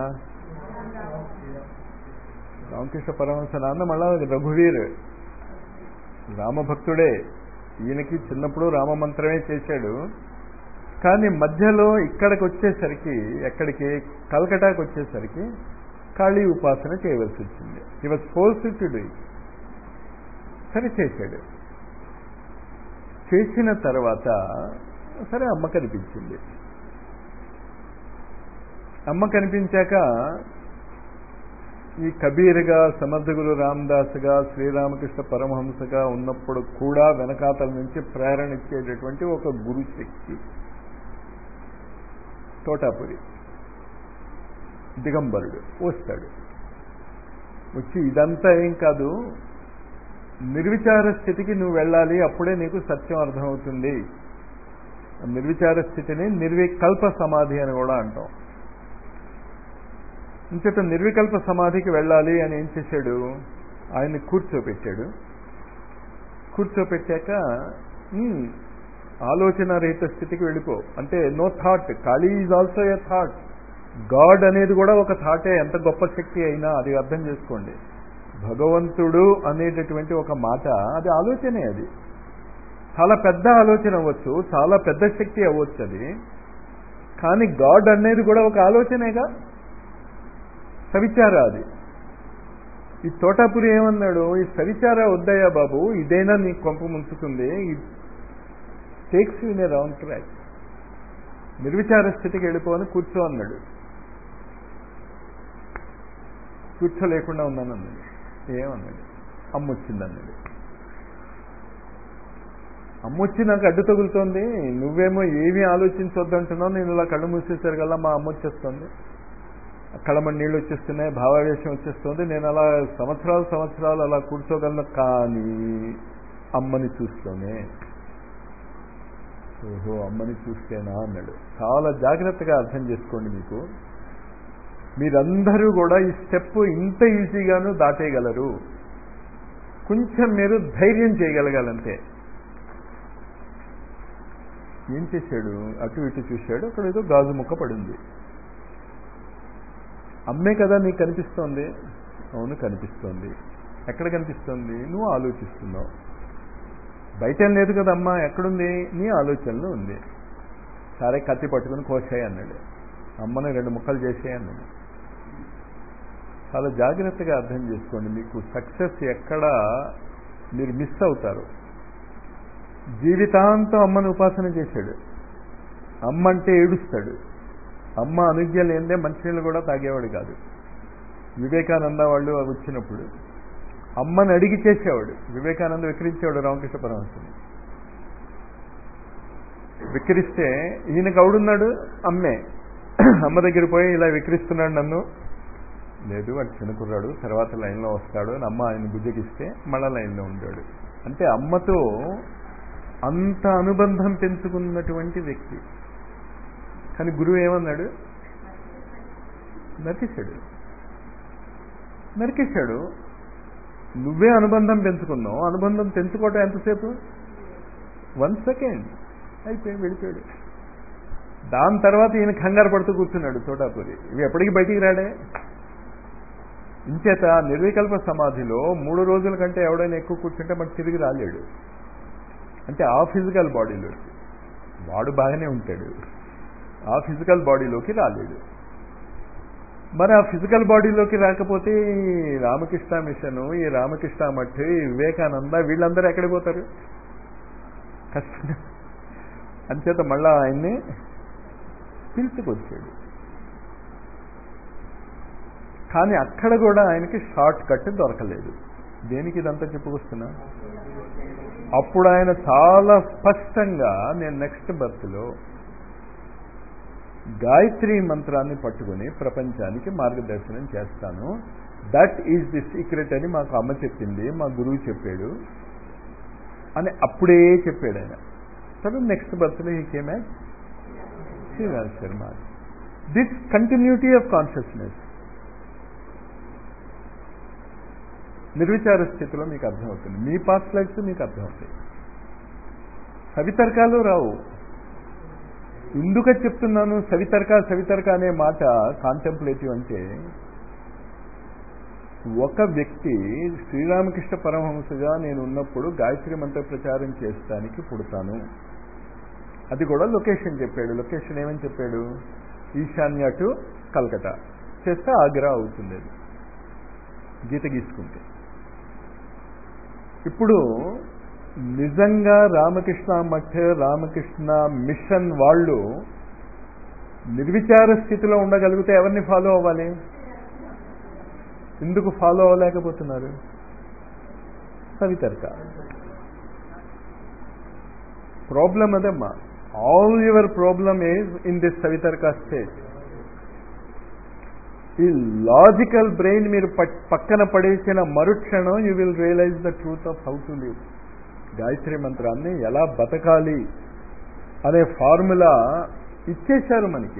రామకృష్ణ పరమహంస నాన్న మళ్ళా రఘువీర్ రామభక్తుడే ఈయనకి చిన్నప్పుడు రామమంత్రమే చేశాడు కానీ మధ్యలో ఇక్కడికి వచ్చేసరికి ఎక్కడికి కలకటాకి వచ్చేసరికి ఖాళీ ఉపాసన చేయవలసి వచ్చింది ఈ వాజ్ ఫోర్స్ టు డూ సరే చేశాడు చేసిన తర్వాత సరే అమ్మ కనిపించింది అమ్మ కనిపించాక ఈ కబీర్గా సమర్థగురు రామదాస్గా శ్రీరామకృష్ణ పరమహంసగా ఉన్నప్పుడు కూడా వెనకాతల నుంచి ప్రేరణ ఇచ్చేటటువంటి ఒక గురుశక్తి తోటాపురి దిగంబరుడు వస్తాడు వచ్చి ఇదంతా ఏం కాదు నిర్విచార స్థితికి నువ్వు వెళ్ళాలి అప్పుడే నీకు సత్యం అర్థమవుతుంది నిర్విచార స్థితిని నిర్వికల్ప సమాధి అని కూడా అంటాం ఇంచేత నిర్వికల్ప సమాధికి వెళ్ళాలి అని ఏం చేశాడు ఆయన్ని కూర్చోపెట్టాడు కూర్చోపెట్టాక ఆలోచన రహిత స్థితికి వెళ్ళిపో అంటే నో థాట్ ఖాళీ is also a thought god అనేది కూడా ఒక థాటే ఎంత గొప్ప శక్తి అయినా అది అర్థం చేసుకోండి భగవంతుడు అనేటటువంటి ఒక మాట అది ఆలోచనే అది చాలా పెద్ద ఆలోచన అవ్వచ్చు చాలా పెద్ద శక్తి అవ్వచ్చు అది కానీ గాడ్ అనేది కూడా ఒక ఆలోచనేగా సవిచార అది ఈ తోటాపురి ఏమన్నాడు ఈ సవిచార వద్దయ్యా బాబు ఇదైనా నీ కొంప ముంచుతుంది takes in a round track నిర్విచార స్థితికి వెళ్ళిపోని కూర్చో అన్నాడు కూర్చోలేకుండా ఉన్నాను అన్నాడు ఏమన్నాడు అమ్మ వచ్చిందన్నాడు అమ్మ వచ్చి నాకు అడ్డు తగులుతోంది నువ్వేమో ఏమీ ఆలోచించొద్దంటున్నావు నేను ఇలా కళ్ళు మూసేసరికల్లా మా అమ్మ వచ్చేస్తుంది కళ్ళమని నీళ్ళు వచ్చేస్తున్నాయి భావావేశం వచ్చేస్తుంది నేను అలా సంవత్సరాలు సంవత్సరాలు అలా కూర్చోగలను కానీ అమ్మని చూస్తూనే ఓహో అమ్మని చూస్తేనా అన్నాడు చాలా జాగ్రత్తగా అర్థం చేసుకోండి మీకు మీరందరూ కూడా ఈ స్టెప్ ఇంత ఈజీగాను దాటేయగలరు కొంచెం మీరు ధైర్యం చేయగలగాలంతే ఏం చేశాడు అటు ఇటు చూశాడు అక్కడ ఏదో గాజు ముక్క పడింది అమ్మే కదా నీకు కనిపిస్తోంది అవును కనిపిస్తోంది ఎక్కడ కనిపిస్తోంది నువ్వు ఆలోచిస్తున్నావు బయట ఏం లేదు కదా అమ్మ ఎక్కడుంది నీ ఆలోచనలో ఉంది సరే కత్తి పట్టుకుని కోసాయి అన్నాడు అమ్మని రెండు ముక్కలు చేసేయి అన్నాడు చాలా జాగ్రత్తగా అర్థం చేసుకోండి మీకు సక్సెస్ ఎక్కడ మీరు మిస్ అవుతారు జీవితాంతం అమ్మని ఉపాసన చేశాడు అమ్మ అంటే ఏడుస్తాడు అమ్మ అనుజ్ఞ లేదే మంచినీళ్ళు కూడా తాగేవాడు కాదు వివేకానంద వాళ్ళు వచ్చినప్పుడు అమ్మని అడిగి చేసేవాడు వివేకానంద విక్రించేవాడు రామకృష్ణ పరమహంసని విక్రిస్తే ఈయన గౌడున్నాడు అమ్మే అమ్మ దగ్గర పోయి ఇలా విక్రిస్తున్నాడు నన్ను లేదు వాడు చిన్నకుర్రాడు తర్వాత లైన్లో వస్తాడు అని అమ్మ ఆయన బుజ్జగిస్తే మళ్ళా లైన్లో ఉంటాడు అంటే అమ్మతో అంత అనుబంధం పెంచుకున్నటువంటి వ్యక్తి కానీ గురువు ఏమన్నాడు నరికేశాడు నరికేశాడు నువ్వే అనుబంధం పెంచుకున్నావు అనుబంధం పెంచుకోవటం ఎంతసేపు వన్ సెకండ్ అయిపోయి వెళ్ళిపోయాడు దాని తర్వాత ఈయన కంగారు పడుతూ కూర్చున్నాడు తోటాపూరి ఇవి ఎప్పటికీ బయటికి రాడే ఇంచేత నిర్వికల్ప సమాధిలో మూడు రోజుల కంటే ఎవడైనా ఎక్కువ కూర్చుంటే మనకు తిరిగి రాలేడు అంటే ఆ ఫిజికల్ బాడీలోకి వాడు బాగానే ఉంటాడు ఆ ఫిజికల్ బాడీలోకి రాలేడు మరి ఆ ఫిజికల్ బాడీలోకి రాకపోతే ఈ రామకృష్ణ మిషన్ ఈ రామకృష్ణ మఠ్ ఈ వివేకానంద వీళ్ళందరూ ఎక్కడికి పోతారు కష్టంగా అంచేత మళ్ళా ఆయన్ని పిలుచుకొచ్చాడు కానీ అక్కడ కూడా ఆయనకి షార్ట్ కట్ దొరకలేదు దేనికి ఇదంతా చెప్పుకొస్తున్నా అప్పుడు ఆయన చాలా స్పష్టంగా నేను నెక్స్ట్ బర్త్లో గాయత్రి మంత్రాన్ని పట్టుకుని ప్రపంచానికి మార్గదర్శనం చేస్తాను దట్ ఈజ్ ది సీక్రెట్ అని మాకు అమ్మ చెప్పింది మా గురువు చెప్పాడు అని అప్పుడే చెప్పాడు ఆయన సరే నెక్స్ట్ బర్త్లో ఈ came Sriraj Sharma this continuity of consciousness నిర్విచార స్థితిలో మీకు అర్థమవుతుంది మీ పాస్ట్ లైఫ్స్ మీకు అర్థమవుతాయి సవితర్కాలు రావు ఎందుకు చెప్తున్నాను సవితర్క సవితర్క అనే మాట కాంటెంప్లేటివ్ అంటే ఒక వ్యక్తి శ్రీరామకృష్ణ పరమహంసగా నేను ఉన్నప్పుడు గాయత్రి మంత్ర ప్రచారం చేస్తానికి పుడతాను అది కూడా లొకేషన్ చెప్పాడు లొకేషన్ ఏమని చెప్పాడు ఈశాన్య టు కల్కటా చేస్తే ఆగ్రా అవుతుంది అది గీత గీసుకుంటే ఇప్పుడు నిజంగా రామకృష్ణ మఠ రామకృష్ణ మిషన్ వాళ్ళు నిర్విచార స్థితిలో ఉండగలిగితే ఎవరిని ఫాలో అవ్వాలి ఎందుకు ఫాలో అవ్వలేకపోతున్నారు సవితర్క ప్రాబ్లం అదమ్మా all your problem is in this సవితర్క స్టేజ్ ఈ లాజికల్ బ్రెయిన్ మీరు పక్కన పడేసిన మరుక్షణం you will realize the truth of how to live Gayatri మంత్రాన్ని ఎలా బతకాలి అనే ఫార్ములా ఇచ్చేశారు మనకి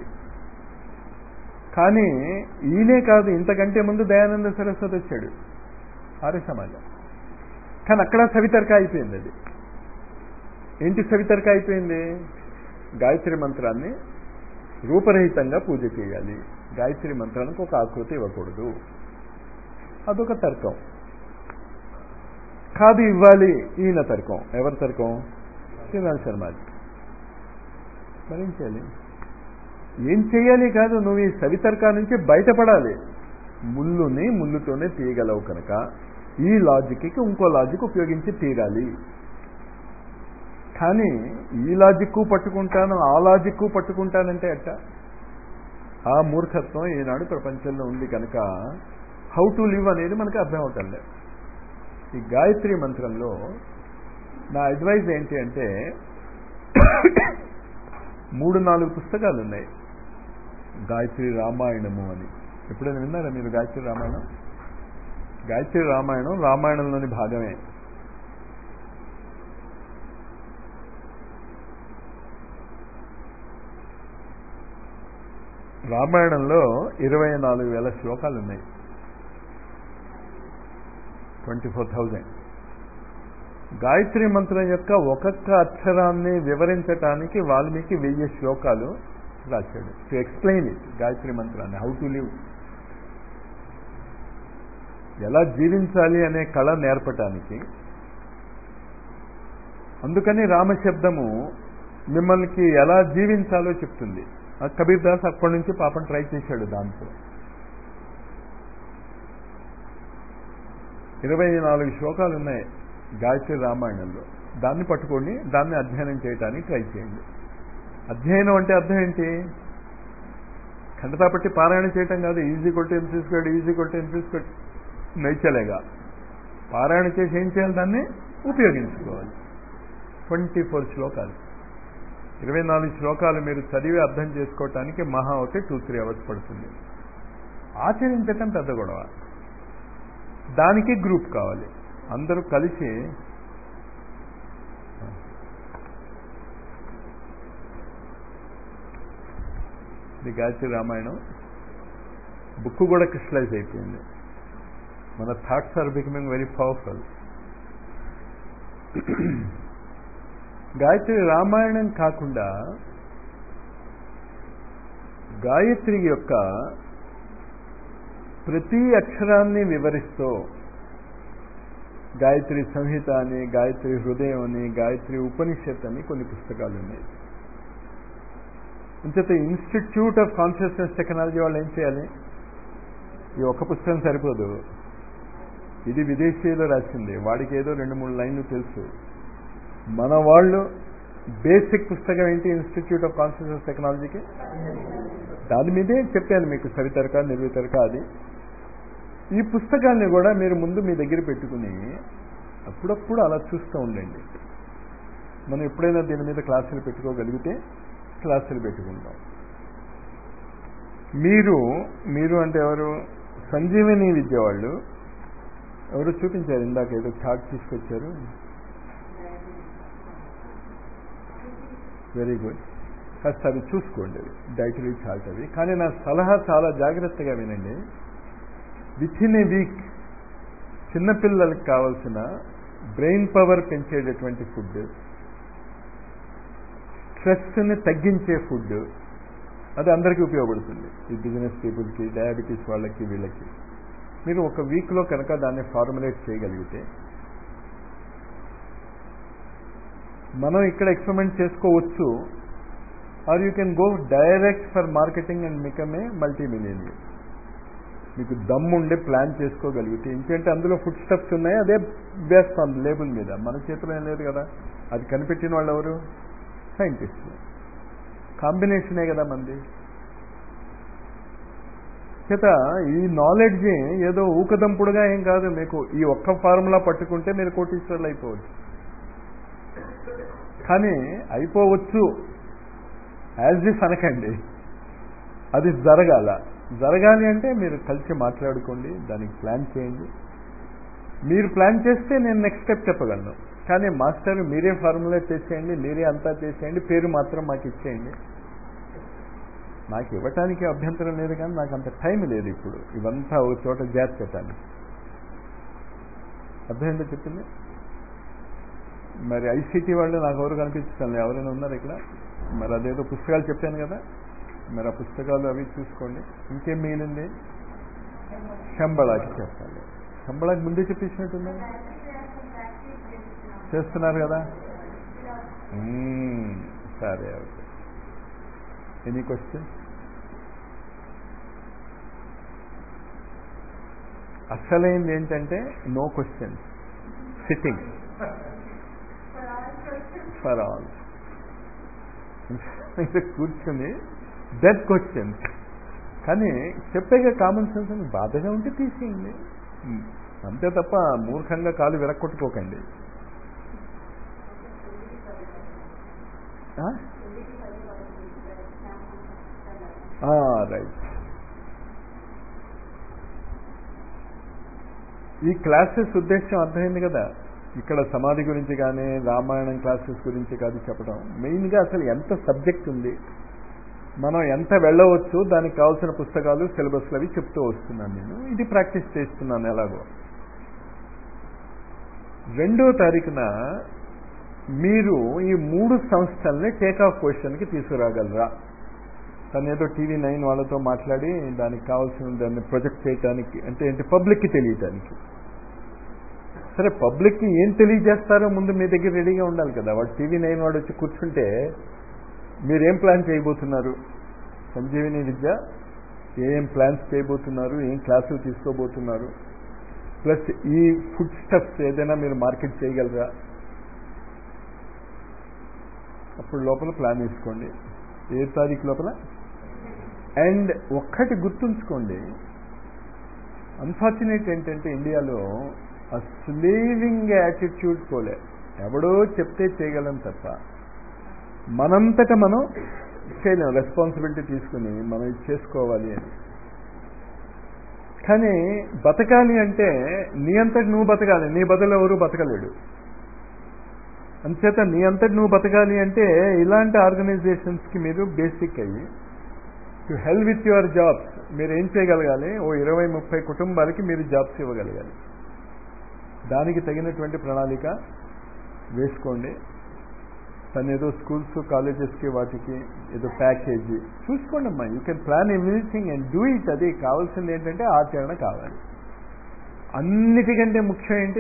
కానీ ఈయనే కాదు ఇంతకంటే ముందు దయానంద సరస్వతి వచ్చాడు ఆర్య సమాజం కానీ అక్కడ సవితర్క అయిపోయింది అది ఏంటి సవితర్క అయిపోయింది గాయత్రి మంత్రాన్ని రూపరహితంగా పూజ చేయాలి గాయత్రి మంత్రానికి ఒక ఆకృతి ఇవ్వకూడదు అదొక తర్కం కాదు ఇవ్వాలి ఈయన తర్కం ఎవరి తర్కం శ్రీరామ్ శర్మాజీ మరి ఏం చేయాలి ఏం చేయాలి కాదు నువ్వు ఈ సవితర్క నుంచి బయటపడాలి ముళ్ళుని ముళ్ళుతోనే తీయగలవు కనుక ఈ లాజిక్కి ఇంకో లాజిక్ ఉపయోగించి తీరాలి కానీ ఈ లాజిక్ పట్టుకుంటాను ఆ లాజిక్ పట్టుకుంటానంటే అట్ట ఆ మూర్ఖత్వం ఈనాడు ప్రపంచంలో ఉంది కనుక హౌ టు లివ్ అనేది మనకు అర్థం అవటం లేదు ఈ గాయత్రి మంత్రంలో నా అడ్వైజ్ ఏంటి అంటే మూడు నాలుగు పుస్తకాలు ఉన్నాయి గాయత్రి రామాయణము అని ఎప్పుడైనా విన్నారా మీరు గాయత్రి రామాయణం గాయత్రి రామాయణం రామాయణంలోని భాగమే రామాయణంలో ఇరవై నాలుగు వేల శ్లోకాలు ఉన్నాయి ట్వంటీ ఫోర్ థౌజండ్ గాయత్రి మంత్రం యొక్క ఒక్కొక్క అక్షరాన్ని వివరించటానికి వాల్మీకి వెయ్యి శ్లోకాలు రాశాడు టు ఎక్స్ప్లెయిన్ ఇట్ గాయత్రి మంత్రాన్ని హౌ టు లివ్ ఎలా జీవించాలి అనే కళ నేర్పటానికి అందుకని రామశబ్దము మిమ్మల్ని ఎలా జీవించాలో చెప్తుంది కబీర్ దాస్ అప్పటి నుంచి పాపం ట్రై చేశాడు దాంతో ఇరవై నాలుగు శ్లోకాలు ఉన్నాయి గాయత్రి రామాయణంలో దాన్ని పట్టుకొని దాన్ని అధ్యయనం చేయడానికి ట్రై చేయండి అధ్యయనం అంటే అర్థం ఏంటి ఖండతా పట్టి పారాయణ చేయటం కాదు ఈజీ కొట్టి ఎంత తీసుకోడు ఈజీ కొట్టి ఎంత తీసుకోడు నైచలేగా పారాయణ చేసి ఏం చేయాలి దాన్ని ఉపయోగించుకోవాలి ట్వంటీ ఫోర్ శ్లోకాలు ఇరవై నాలుగు శ్లోకాలు మీరు చదివి అర్థం చేసుకోవటానికి మహా అయితే టూ త్రీ అవర్స్ పడుతుంది ఆచరించటం పెద్ద గొడవ దానికి గ్రూప్ కావాలి అందరూ కలిసి ఇది గాయత్రి రామాయణం బుక్ కూడా క్రిస్టలైజ్ అయిపోయింది మన thoughts are becoming very powerful Gayatri Ramayanam కాకుండా గాయత్రి యొక్క ప్రతి అక్షరాన్ని వివరిస్తూ గాయత్రి సంహిత అని గాయత్రి హృదయం అని గాయత్రి ఉపనిషత్ అని కొన్ని పుస్తకాలు ఉన్నాయి అంచేత ఇన్స్టిట్యూట్ ఆఫ్ కాన్షియస్నెస్ టెక్నాలజీ వాళ్ళు ఏం చేయాలి ఈ ఒక్క పుస్తకం సరిపోదు ఇది విదేశీయులు రాసింది వాడికి ఏదో రెండు మూడు లైన్లు తెలుసు మన వాళ్ళు బేసిక్ పుస్తకం ఏంటి ఇన్స్టిట్యూట్ ఆఫ్ కాన్షియస్నెస్ టెక్నాలజీకి దాని మీదే చెప్పాను మీకు సవితరక నిర్వితరక అది ఈ పుస్తకాన్ని కూడా మీరు ముందు మీ దగ్గర పెట్టుకుని అప్పుడప్పుడు అలా చూస్తూ ఉండండి మనం ఎప్పుడైనా దీని మీద క్లాసులు పెట్టుకోగలిగితే క్లాసులు పెట్టుకుంటాం మీరు మీరు అంటే ఎవరు సంజీవని విద్య వాళ్ళు ఎవరు చూపించారు ఇందాక ఏదో చార్ట్ తీసుకొచ్చారు వెరీ గుడ్ కాస్త అవి చూసుకోండి అవి డైటరీ చార్ట్ అవి కానీ నా సలహా చాలా జాగ్రత్తగా వినండి విత్ ఇన్ ఏ వీక్ చిన్నపిల్లలకు కావాల్సిన బ్రెయిన్ పవర్ పెంచేటటువంటి ఫుడ్ స్ట్రెస్ని తగ్గించే ఫుడ్ అది అందరికీ ఉపయోగపడుతుంది ఈ బిజినెస్ పీపుల్కి డయాబెటీస్ వాళ్ళకి వీళ్ళకి మీరు ఒక వీక్లో కనుక దాన్ని ఫార్ములేట్ చేయగలిగితే మనం ఇక్కడ ఎక్స్పెరిమెంట్ చేసుకోవచ్చు or you can go direct for marketing and become a multi millionaire మీకు దమ్ము ఉండే ప్లాన్ చేసుకోగలిగితే ఇంకేంటే అందులో ఫుడ్ స్టెప్స్ ఉన్నాయి అదే వేస్తాం లేబుల్ మీద మన చేతిలో ఏం లేదు కదా అది కనిపెట్టిన వాళ్ళు ఎవరు సైంటిస్టులు కాంబినేషనే కదా మంది చేత ఈ నాలెడ్జ్ ఏదో ఊకదంపుడుగా ఏం కాదు మీకు ఈ ఒక్క ఫార్ములా పట్టుకుంటే మీరు కోటీశ్వర్లు అయిపోవచ్చు కానీ అయిపోవచ్చు యాజ్ ఇఫ్ అనకండి అది జరగాల జరగాలి అంటే మీరు కలిసి మాట్లాడుకోండి దానికి ప్లాన్ చేయండి మీరు ప్లాన్ చేస్తే నేను నెక్స్ట్ స్టెప్ చెప్పగలను కానీ మాస్టర్ మీరే ఫార్ములా చేసేయండి మీరే అంతా చేసేయండి పేరు మాత్రం మాకు ఇచ్చేయండి నాకు ఇవ్వటానికి అభ్యంతరం లేదు కానీ నాకు అంత టైం లేదు ఇప్పుడు ఇవంతా ఒక చోట చేర్చటానికి అర్థమైందో చెప్పింది మరి ఐసీటీ వాళ్ళు నాకు ఎవరు కనిపించాలి ఎవరైనా ఉన్నారు ఇక్కడ మరి అదేదో పుస్తకాలు చెప్పాను కదా మరి ఆ పుస్తకాలు అవి చూసుకోండి ఇంకేం మిగిలింది శంబళాకి చెప్పాలి శంబళాకి ముందే చెప్పేసినట్టుంది చేస్తున్నారు కదా సరే ఓకే ఎనీ క్వశ్చన్ అసలైంది ఏంటంటే no question sitting for all కూర్చుని డెడ్ క్వశ్చన్స్ కానీ చెప్పేగా కామన్ సెన్స్ అని బాధగా ఉంటే తీసేయండి అంతే తప్ప మూర్ఖంగా కాలు విరక్కొట్టుకోకండి రైట్ ఈ క్లాసెస్ ఉద్దేశం అర్థమైంది కదా ఇక్కడ సమాధి గురించి కానీ రామాయణం క్లాసెస్ గురించి కాదు చెప్పడం మెయిన్గా అసలు ఎంత సబ్జెక్ట్ ఉంది మనం ఎంత వెళ్ళవచ్చు దానికి కావాల్సిన పుస్తకాలు సిలబస్లు అవి చెప్తూ వస్తున్నాను నేను ఇది ప్రాక్టీస్ చేస్తున్నాను ఎలాగో రెండో తారీఖున మీరు ఈ మూడు సంస్థల్ని టేక్ ఆఫ్ పొజిషన్కి తీసుకురాగలరా తను ఏదో టీవీ నైన్ వాళ్ళతో మాట్లాడి దానికి కావాల్సిన దాన్ని ప్రొజెక్ట్ చేయడానికి అంటే ఏంటి పబ్లిక్కి తెలియటానికి సరే పబ్లిక్కి ఏం తెలియజేస్తారో ముందు మీ దగ్గర రెడీగా ఉండాలి కదా వాడు టీవీ నైన్ వాడు వచ్చి కూర్చుంటే మీరేం ప్లాన్ చేయబోతున్నారు సంజీవిని విద్య ఏం ప్లాన్స్ చేయబోతున్నారు ఏం క్లాసులు తీసుకోబోతున్నారు ప్లస్ ఈ ఫుడ్ స్టఫ్స్ ఏదైనా మీరు మార్కెట్ చేయగలరా అప్పుడు లోపల ప్లాన్ వేసుకోండి ఏ తారీఖు లోపల అండ్ ఒక్కటి గుర్తుంచుకోండి అన్ఫార్చునేట్ ఏంటంటే ఇండియాలో ఆ స్లీవింగ్ యాటిట్యూడ్ పోలే ఎవడో చెప్తే చేయగలం తప్ప మనంతట మనం చేయలేం రెస్పాన్సిబిలిటీ తీసుకుని మనం ఇది చేసుకోవాలి అని కానీ బతకాలి అంటే నీ అంతటి నువ్వు బతకాలి నీ బదులు ఎవరు బతకలేడు అంచేత నీ అంతటి నువ్వు బతకాలి అంటే ఇలాంటి ఆర్గనైజేషన్స్కి మీరు బేసిక్ అయ్యి to hell with your jobs మీరు ఏం చేయగలగాలి ఓ ఇరవై ముప్పై కుటుంబాలకి మీరు జాబ్స్ ఇవ్వగలగాలి దానికి తగినటువంటి ప్రణాళిక వేసుకోండి తను ఏదో స్కూల్స్ కాలేజెస్కి వాటికి ఏదో ప్యాకేజీ చూసుకోండి అమ్మా you can plan everything and do it అది కావాల్సింది ఏంటంటే ఆచరణ కావాలి అన్నిటికంటే ముఖ్యం ఏంటి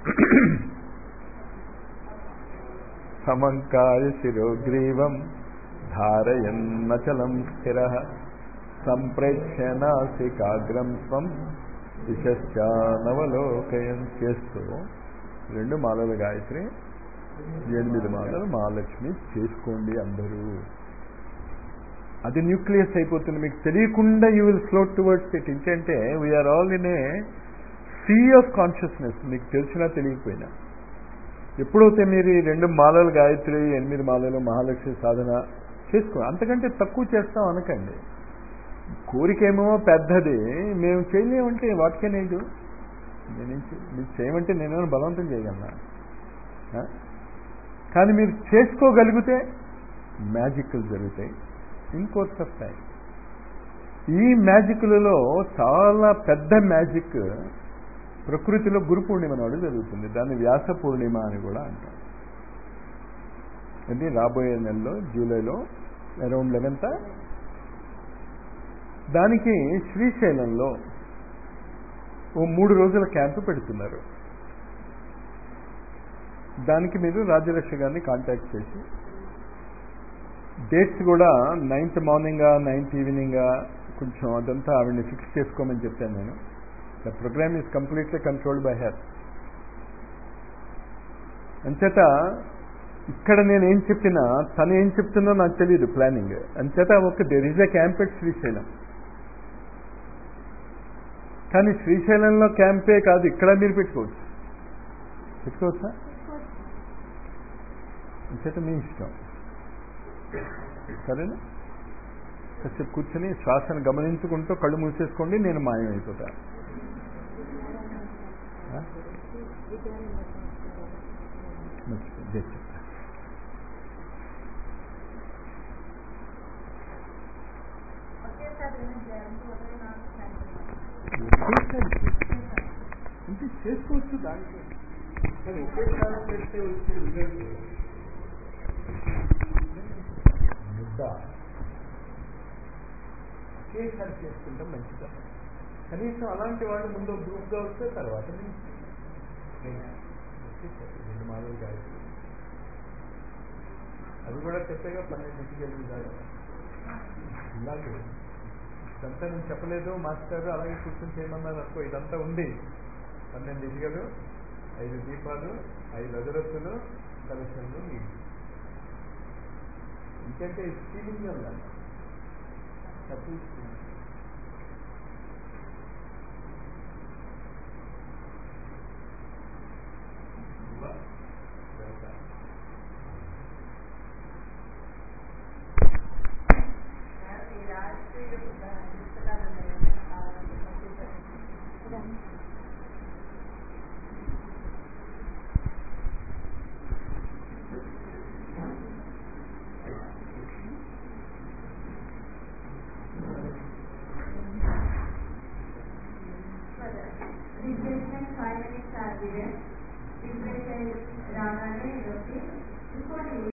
సమంకాయ శిరోగ్రీవం ధారయన్నచలం స్థిర సంప్రేక్ష నాసికాగ్రం స్వం దిశానవలోకయం చేస్తూ రెండు మాలలు గాయత్రి ఎనిమిది మాలలు మహాలక్ష్మి చేసుకోండి అందరూ అది న్యూక్లియస్ అయిపోతుంది మీకు తెలియకుండా you will float towards it ఇంకంటే we are all in a sea of consciousness మీకు తెలిసినా తెలియకపోయినా ఎప్పుడైతే మీరు ఈ రెండు మాలలు గాయత్రి ఎనిమిది మాలలు మహాలక్ష్మి సాధన చేసుకో అంతకంటే తక్కువ చేస్తాం అనకండి కోరికేమో పెద్దది మేము చేయలేమంటే వాట్ కెన్ ఐ డూ నేనేం మీరు చేయమంటే నేనేమైనా బలవంతం చేయగలనా కానీ మీరు చేసుకోగలిగితే మ్యాజిక్లు జరుగుతాయి ఇన్ కోర్స్ ఆఫ్ టైం ఈ మ్యాజిక్లలో చాలా పెద్ద మ్యాజిక్ ప్రకృతిలో గురు పూర్ణిమ నాడు జరుగుతుంది దాన్ని వ్యాస పూర్ణిమ అని కూడా అంటాం అది రాబోయే నెలలో జూలైలో అరౌండ్ లెవెన్త్ దానికి శ్రీశైలంలో ఓ మూడు రోజుల క్యాంపు పెడుతున్నారు దానికి మీరు రాజ్యలక్ష్మి గారిని కాంటాక్ట్ చేసి డేట్స్ కూడా నైన్త్ మార్నింగా నైన్త్ ఈవినింగా కొంచెం అదంతా ఆవిడని ఫిక్స్ చేసుకోమని చెప్పాను నేను the program is completely controlled by her అంచేత ఇక్కడ నేను ఏం చెప్పినా తను ఏం చెప్తుందో నాకు తెలియదు ప్లానింగ్ అంచేత ఒక there is a camp at Srisailam కానీ శ్రీశైలంలో క్యాంపే కాదు ఇక్కడ మీరు పెట్టుకోవచ్చు పెట్టుకోవచ్చా అంచేత మీ ఇష్టం సరేనా కాసేపు కూర్చొని శ్వాసను గమనించుకుంటూ కళ్ళు మూసేసుకోండి నేను మాయమైపోతా చెప్తా అంటే చేసుకోవచ్చు దాంట్లో కానీ ఒకేసారి చేస్తే వచ్చే రిజల్ట్ ముద్ద ఒకేసారి చేసుకుంటే మంచిదా కనీసం అలాంటి వాళ్ళు ముందు గ్రూప్గా వస్తే తర్వాత రెండు మాటలు కాదు అది కూడా చెప్పేగా పన్నెండింటికి వెళ్ళి ఇలాగే ఇదంతా నేను చెప్పలేదు మాస్టర్ అలాగే కూర్చొని చేయమన్నారు అనుకో ఇదంతా ఉంది పన్నెండు ఇటుకలు ఐదు దీపాలు ఐదు అగరత్తులు కలెక్షన్లు నీళ్ళు ఇంకంటే ఫీలింగ్ ఉండాలి తప్పు replacement five minutes are given replace రాగానే వచ్చి ఇంకోటి